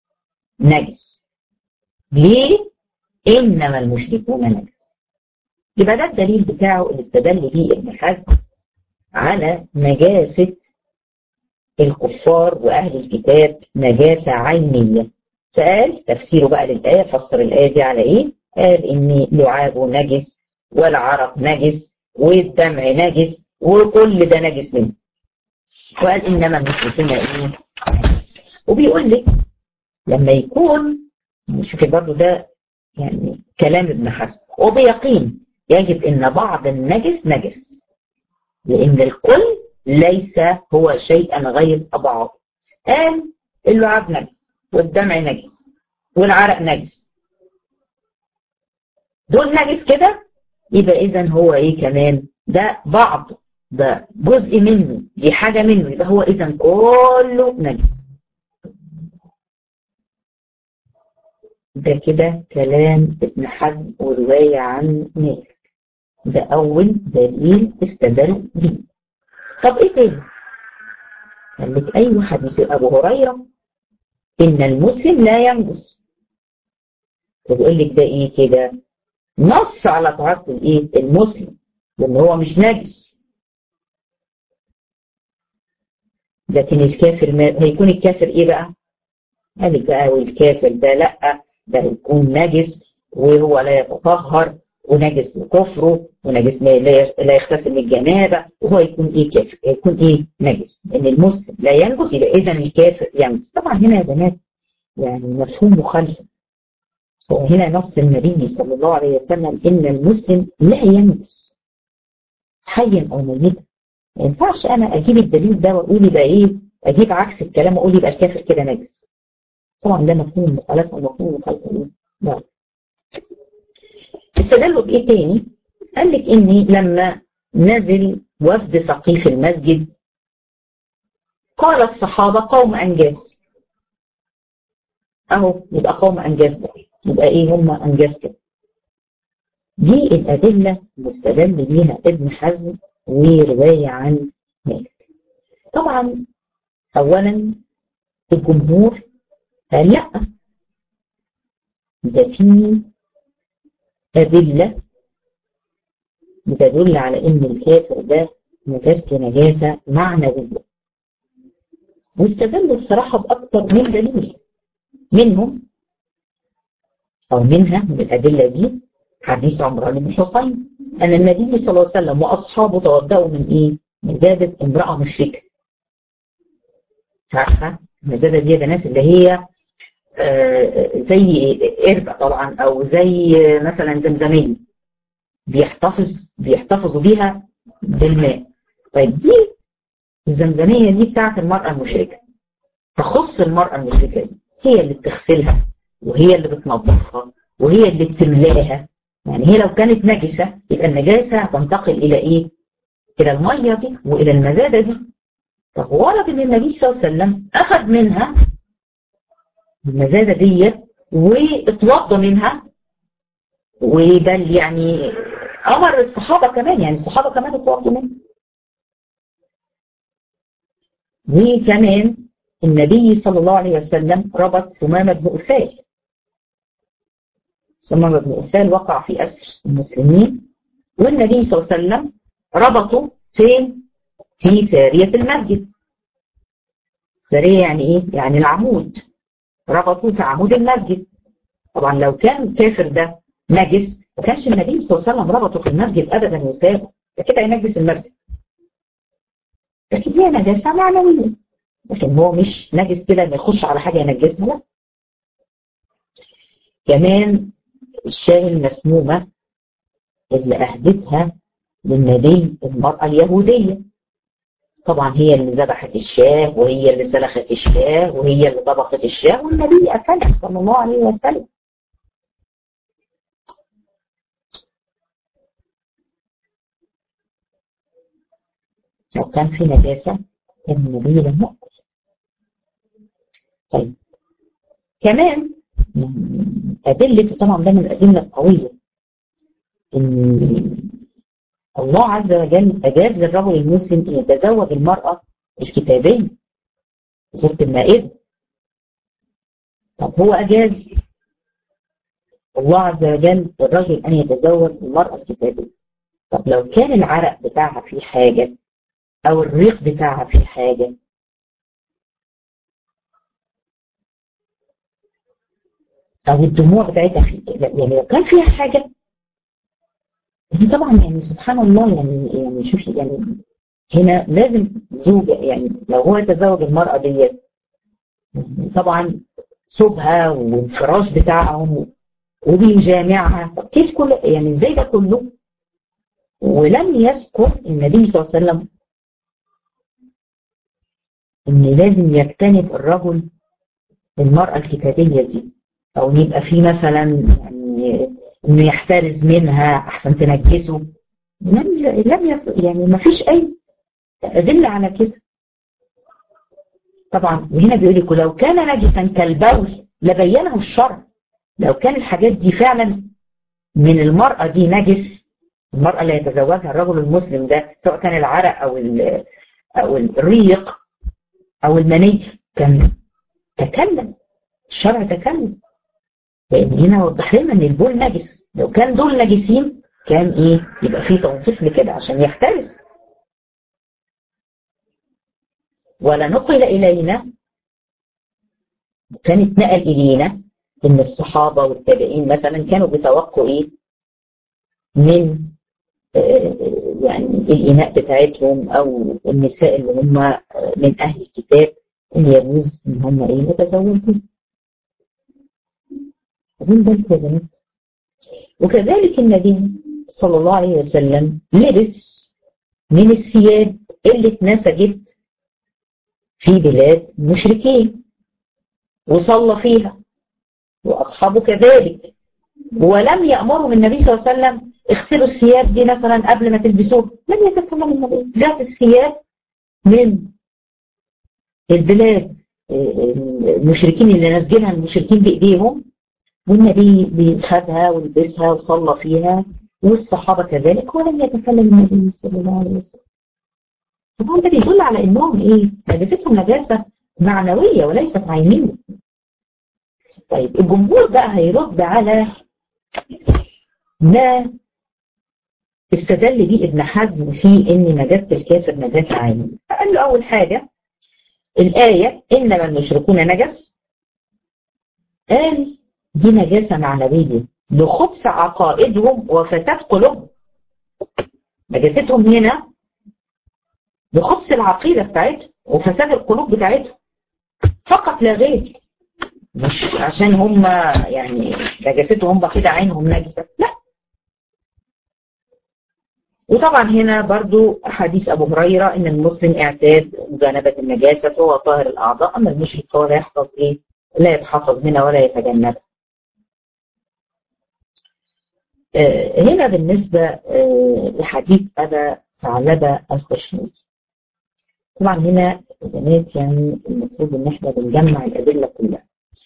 نجس ليه؟ إنما المشركون نجس يبقى ده الدليل بتاعه اللي استدل بيه ابن حزم على نجاسة الكفار وأهل الكتاب نجاسة عينية فقال تفسيره بقى للآية فسر الآية دي على إيه؟ قال إن لعابه نجس والعرق نجس والدمع نجس وكل ده نجس منه وقال إنما المشركين إيه؟ وبيقول لك لما يكون شوفي برضه ده يعني كلام ابن حزم وبيقين يجب ان بعض النجس نجس لان الكل ليس هو شيئا غير بعض قال اللعاب نجس والدمع نجس والعرق نجس دول نجس كده يبقى اذا هو ايه كمان ده بعض ده جزء منه دي حاجة منه يبقى هو اذا كله نجس ده كده كلام ابن حزم ورواية عن مالك ده أول دليل استدل به طب إيه تاني؟ قال لك أيوة حديث أبو هريرة إن المسلم لا ينجس وبيقول لك ده إيه كده؟ نص على طهارة الإيه؟ المسلم لأن هو مش نجس لكن الكافر ما هيكون الكافر إيه بقى؟ قال لك بقى والكافر ده لأ ده يكون نجس وهو لا يتطهر ونجس لكفره ونجس لا يغتسل من الجنابه وهو يكون ايه كافر يكون ايه نجس ان المسلم لا ينجس يبقى اذا الكافر ينجس طبعا هنا يا بنات يعني مفهوم مخالفه هو هنا نص النبي صلى الله عليه وسلم ان المسلم لا ينجس حيا او ميتا ما ينفعش انا اجيب الدليل ده واقول يبقى ايه اجيب عكس الكلام واقول يبقى الكافر كده نجس طبعا ده مفهوم مخالفه ومفهوم مخالفه ايه؟ لا استدلوا بايه تاني؟ قال لك اني لما نزل وفد ثقيف المسجد قال الصحابه قوم انجاز اهو يبقى قوم انجاز بقى يبقى ايه هم انجاز كده دي الادله المستدل بيها ابن حزم وروايه عن مالك طبعا اولا الجمهور قال لا ده في أدلة بتدل على إن الكافر ده نجاسته نجاسة معنوية واستدلوا بصراحة بأكثر من دليل منهم أو منها من الأدلة دي حديث عمران بن حسين أن النبي صلى الله عليه وسلم وأصحابه توضأوا من إيه؟ من جادة امرأة مشركة عارفة؟ المزادة دي يا بنات اللي هي آه زي قربة طبعا أو زي مثلا زمزمية بيحتفظ بيحتفظوا بيها بالماء طيب دي الزمزمية دي بتاعت المرأة المشركة تخص المرأة المشركة دي هي اللي بتغسلها وهي اللي بتنظفها وهي اللي بتملاها يعني هي لو كانت نجسة يبقى النجاسة تنتقل إلى إيه؟ إلى المية دي وإلى المزادة دي طب ورد ان النبي صلى الله عليه وسلم اخذ منها المزاده ديت واتوضى منها وبل يعني امر الصحابه كمان يعني الصحابه كمان اتوضوا منها وكمان النبي صلى الله عليه وسلم ربط ثمامه بن اسال ثمامه بن اسال وقع في اسر المسلمين والنبي صلى الله عليه وسلم ربطه فين؟ في سارية المسجد سارية يعني ايه؟ يعني العمود ربطوه في عمود المسجد طبعا لو كان كافر ده نجس ما كانش النبي صلى الله عليه وسلم ربطه في المسجد ابدا وسابه ده كده هينجس المسجد لكن دي نجاسة معنوية لكن هو مش نجس كده انه يخش على حاجة ينجسها لا كمان الشاي المسمومة اللي أهدتها للنبي المرأة اليهودية طبعا هي اللي ذبحت الشاه وهي اللي سلخت الشاه وهي اللي طبخت الشاه والنبي أكلها صلى الله عليه وسلم لو كان في نجاسة كان النبي لم يأكل طيب كمان أدلة طبعا ده من الأدلة القوية إن الله عز وجل أجاز للرجل المسلم أن يتزوج المرأة الكتابية سورة المائدة طب هو أجاز الله عز وجل الرجل أن يتزوج المرأة الكتابية طب لو كان العرق بتاعها فيه حاجة أو الريق بتاعها فيه حاجة أو الدموع بتاعتها فيه يعني لو كان فيها حاجة يعني طبعا يعني سبحان الله يعني يعني شوف يعني هنا لازم زوجة يعني لو هو يتزوج المرأة ديت طبعا ثوبها والفراش بتاعهم وبيجامعها كيف كل يعني ازاي ده كله ولم يذكر النبي صلى الله عليه وسلم ان لازم يجتنب الرجل المرأة الكتابية دي او يبقى في مثلا يعني انه يحترز منها احسن تنجسه لم لم يعني ما فيش اي ادله على كده طبعا وهنا بيقول لك لو كان نجسا كالبول لبينه الشرع لو كان الحاجات دي فعلا من المرأة دي نجس المرأة اللي يتزوجها الرجل المسلم ده سواء كان العرق أو أو الريق أو المني كان تكلم الشرع تكلم لأن هنا وضح لنا إن البول نجس لو كان دول نجسين كان إيه يبقى فيه توصيف لكده عشان يحترس ولا نقل إلينا كانت نقل إلينا إن الصحابة والتابعين مثلا كانوا بيتوقعوا إيه من يعني الإناء بتاعتهم أو النساء اللي هم من أهل الكتاب إن يجوز إن هم إيه يتزوجوا عايزين بالكم يا بنات وكذلك النبي صلى الله عليه وسلم لبس من الثياب اللي اتنسجت في بلاد المشركين وصلى فيها واصحابه كذلك ولم يامرهم النبي صلى الله عليه وسلم اغسلوا الثياب دي مثلا قبل ما تلبسوها لم يتكلم النبي جاءت الثياب من البلاد المشركين اللي نازلينها المشركين بايديهم والنبي خدها ولبسها وصلى فيها والصحابه كذلك ولم يتكلم النبي صلى الله عليه وسلم طبعا ده بيدل على انهم ايه نجاستهم نجاسه معنويه وليست عينيه طيب الجمهور بقى هيرد على ما استدل بيه ابن حزم في ان نجاسه الكافر نجاسه عينيه قال له اول حاجه الايه انما المشركون نجس قال دي نجاسه معنويه لخبث عقائدهم وفساد قلوبهم نجاستهم هنا لخبث العقيدة بتاعتهم وفساد القلوب بتاعتهم فقط لا غير مش عشان هم يعني نجاستهم هم كده عينهم نجسة لا وطبعا هنا برضو حديث أبو هريرة إن المسلم اعتاد مجانبة النجاسة فهو طاهر الأعضاء أما المشرك فهو لا يحفظ إيه لا يتحفظ منها ولا يتجنبها آه هنا بالنسبة آه لحديث أبا ثعلبة الخشني طبعا هنا البنات يعني المفروض ان احنا بنجمع الادله كلها.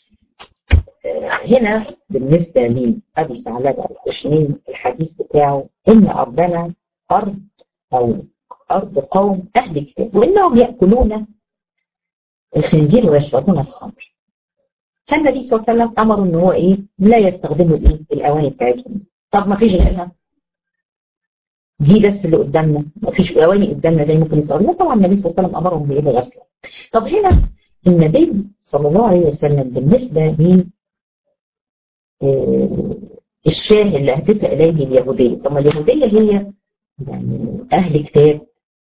هنا بالنسبه لابي ثعلبه الخشني الحديث بتاعه ان ارضنا ارض او ارض قوم اهل كتاب وانهم ياكلون الخنزير ويشربون الخمر. فالنبي صلى الله عليه وسلم امر ان هو ايه لا يستخدموا الايه الاواني بتاعتهم. طب ما فيش غيرها دي بس اللي قدامنا ما فيش اواني قدامنا زي ممكن يستخدمها طبعا النبي صلى الله عليه وسلم امرهم بايه بغسله طب هنا النبي صلى الله عليه وسلم بالنسبه ل الشاه اللي اهدت اليه اليهوديه طب ما اليهوديه هي يعني اهل كتاب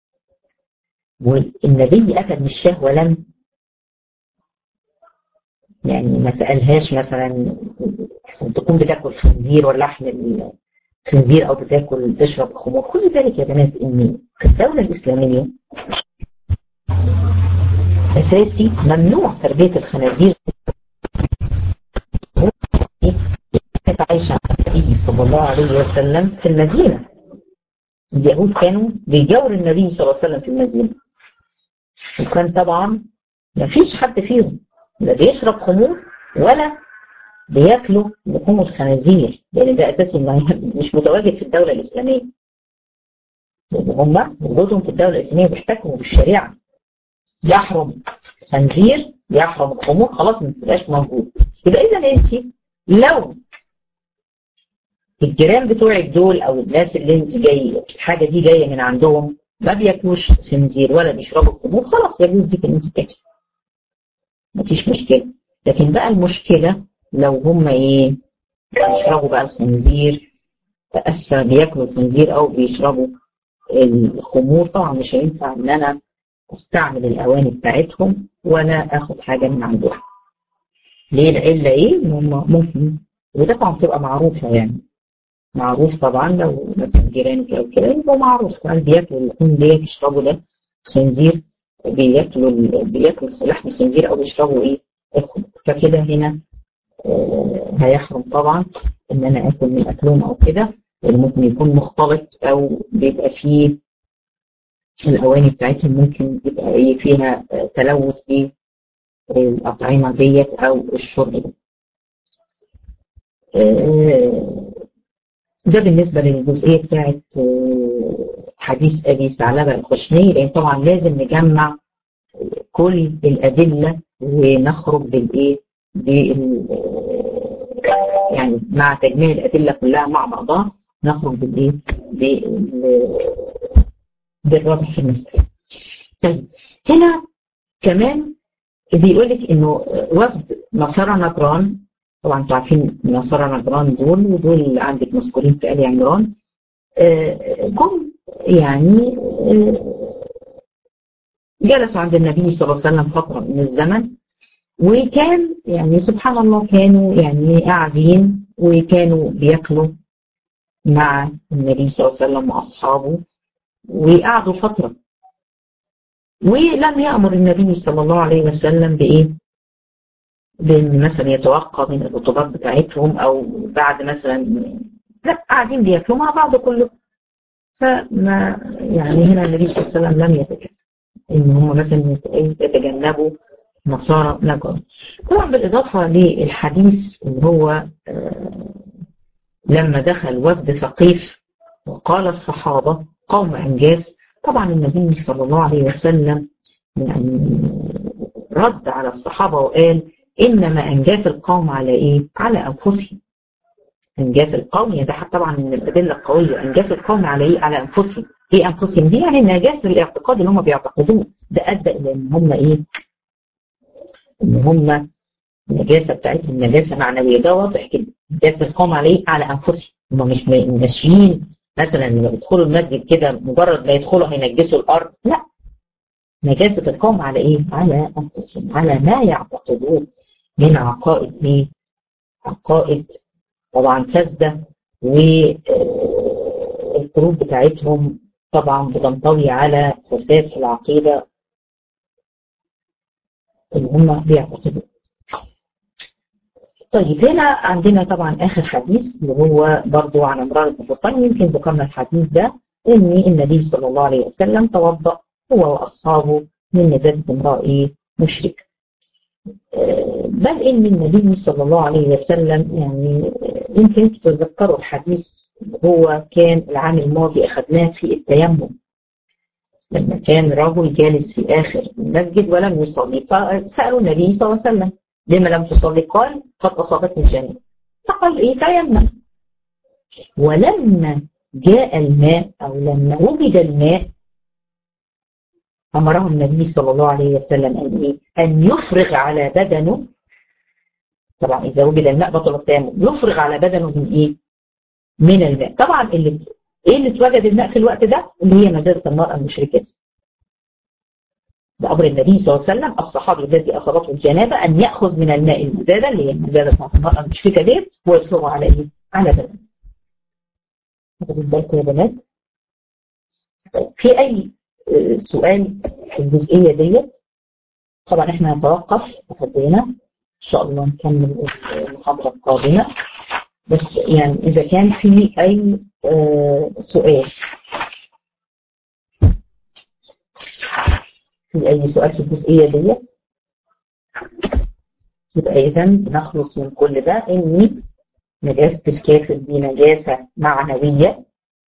والنبي اكل من الشاه ولم يعني ما سالهاش مثلا تكون بتاكل خنزير ولا لحم خنزير او بتاكل تشرب خمور خدي بالك يا بنات ان في الدوله الاسلاميه اساسي ممنوع تربيه الخنازير كانت عايشه النبي صلى الله عليه وسلم في المدينه اليهود كانوا بيجاوروا النبي صلى الله عليه وسلم في المدينه وكان طبعا ما فيش حد فيهم لا بيشرب خمور ولا بياكلوا لحوم الخنازير لان ده اساسي مش متواجد في الدوله الاسلاميه لان هم وجودهم في الدوله الاسلاميه بيحتكموا بالشريعه يحرم خنزير يحرم الخمور خلاص ما تبقاش موجود يبقى اذا انت لو الجيران بتوعك دول او الناس اللي انت جاي الحاجه دي جايه من عندهم ما بياكلوش خنزير ولا بيشربوا خمور خلاص يجوز دي ان انت تاكل مفيش مشكله لكن بقى المشكله لو هم ايه بيشربوا بقى الخنزير تأثر بياكلوا الخنزير او بيشربوا الخمور طبعا مش هينفع ان انا استعمل الاواني بتاعتهم ولا اخد حاجه من عندهم ليه الا ايه ان هم ممكن وده طبعا بتبقى معروفه يعني معروف طبعا لو مثلا جيرانك او كده يبقى معروف طبعا بياكلوا اللحوم دي بيشربوا ده خنزير بياكلوا بياكلوا لحم الخنزير او بيشربوا ايه الخمر فكده هنا آه هيحرم طبعا ان انا اكل من اكلهم او كده لان ممكن يكون مختلط او بيبقى فيه الاواني بتاعتهم ممكن يبقى ايه فيها آه تلوث بالاطعمه ديت او الشرب ده آه ده بالنسبة للجزئية بتاعت حديث أبي ثعلبة الخشني لأن طبعا لازم نجمع كل الأدلة ونخرج بالإيه بال يعني مع تجميع الأدلة كلها مع بعضها نخرج بالإيه بالواضح في المسألة طيب هنا كمان بيقول لك إنه وفد نصارى نجران طبعا انتوا عارفين نصارى نجران دول ودول اللي عندك مذكورين في آل عمران جم يعني جلسوا عند النبي صلى الله عليه وسلم فترة من الزمن وكان يعني سبحان الله كانوا يعني قاعدين وكانوا بياكلوا مع النبي صلى الله عليه وسلم وأصحابه وقعدوا فترة ولم يأمر النبي صلى الله عليه وسلم بإيه؟ بان مثلا يتوقع من الرطوبات بتاعتهم او بعد مثلا لا قاعدين بياكلوا مع بعض كله فما يعني هنا النبي صلى الله عليه وسلم لم يتكلم ان هم مثلا يتجنبوا نصارى نجار طبعا بالاضافه للحديث اللي هو لما دخل وفد ثقيف وقال الصحابه قوم انجاز طبعا النبي صلى الله عليه وسلم يعني رد على الصحابه وقال إنما أنجاز القوم على إيه؟ على أنفسهم. أنجاز القوم يعني ده طبعا من الأدلة القوية، أنجاز القوم على إيه؟ على أنفسهم. إيه أنفسهم دي؟ يعني نجاز الاعتقاد اللي هم بيعتقدوه، ده أدى إلى إن هم إيه؟ إن هم النجاسة بتاعتهم نجاسة معنوية، ده واضح كده. أنجاز القوم على إيه؟ على أنفسهم. هم مش ماشيين مثلا لما بيدخلوا المسجد كده مجرد ما يدخلوا هينجسوا الأرض، لا. نجاسة القوم على إيه؟ على أنفسهم، على ما يعتقدوه من عقائد ايه؟ عقائد طبعا فاسده والقلوب بتاعتهم طبعا بتنطوي على فساد في العقيده اللي هم بيعتقدوا. طيب هنا عندنا طبعا اخر حديث اللي هو برضو عن عمران بن حصين يمكن ذكرنا الحديث ده ان النبي صلى الله عليه وسلم توضا هو واصحابه من نجاسه امراه مشركه. بل ان النبي صلى الله عليه وسلم يعني يمكن تتذكروا الحديث هو كان العام الماضي اخذناه في التيمم لما كان رجل جالس في اخر المسجد ولم يصلي فسالوا النبي صلى الله عليه وسلم لما لم تصلي قال قد اصابتني الجنه فقال ايه تيمم ولما جاء الماء او لما وجد الماء أمره النبي صلى الله عليه وسلم أن إيه؟ أن يفرغ على بدنه طبعا إذا وجد الماء بطل التيمم يفرغ على بدنه من إيه؟ من الماء طبعا اللي إيه اللي اتوجد الماء في الوقت ده؟ اللي هي مزازة المرأة المشركة بأمر النبي صلى الله عليه وسلم الصحابي الذي أصابته الجنابة أن يأخذ من الماء المزادة اللي هي المزادة بتاعت المرأة المشركة ديت ويفرغه على إيه؟ على بدنه. واخدين بالكم يا بنات؟ طيب في أي سؤال في الجزئية ديت طبعا احنا هنتوقف لحدينا ان شاء الله نكمل المحاضرة القادمة بس يعني اذا كان في اي آه سؤال في اي سؤال في الجزئية ديت يبقى اذا نخلص من كل ده ان نجاسة الكافر دي نجاسة معنوية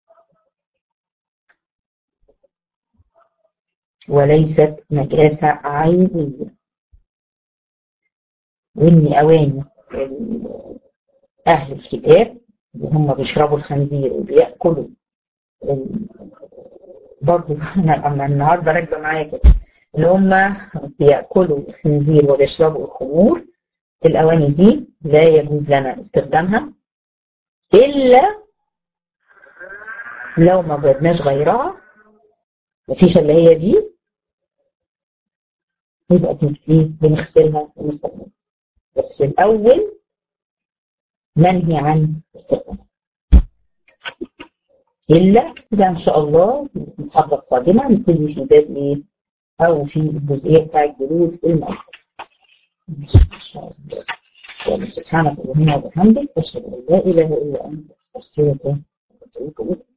وليست نجاسة عينية وإن أواني أهل الكتاب وهم بيشربوا الخنزير وبياكلوا برضه انا النهارده راكبه معايا كده اللي هم بياكلوا الخنزير وبيشربوا الخمور الأواني دي لا يجوز لنا استخدامها إلا لو ما وجدناش غيرها مفيش إلا هي دي يبقى ايه بنغسلها ونستخدمها بس الأول منهي عن استخدامها إلا إذا إن شاء الله المحاضرة القادمة نبتدي في باب إيه أو في الجزئية بتاع الجلود الموت إن شاء الله سبحانك اللهم وبحمدك أشهد أن لا إله إلا أنت أستغفرك وأتوب إليك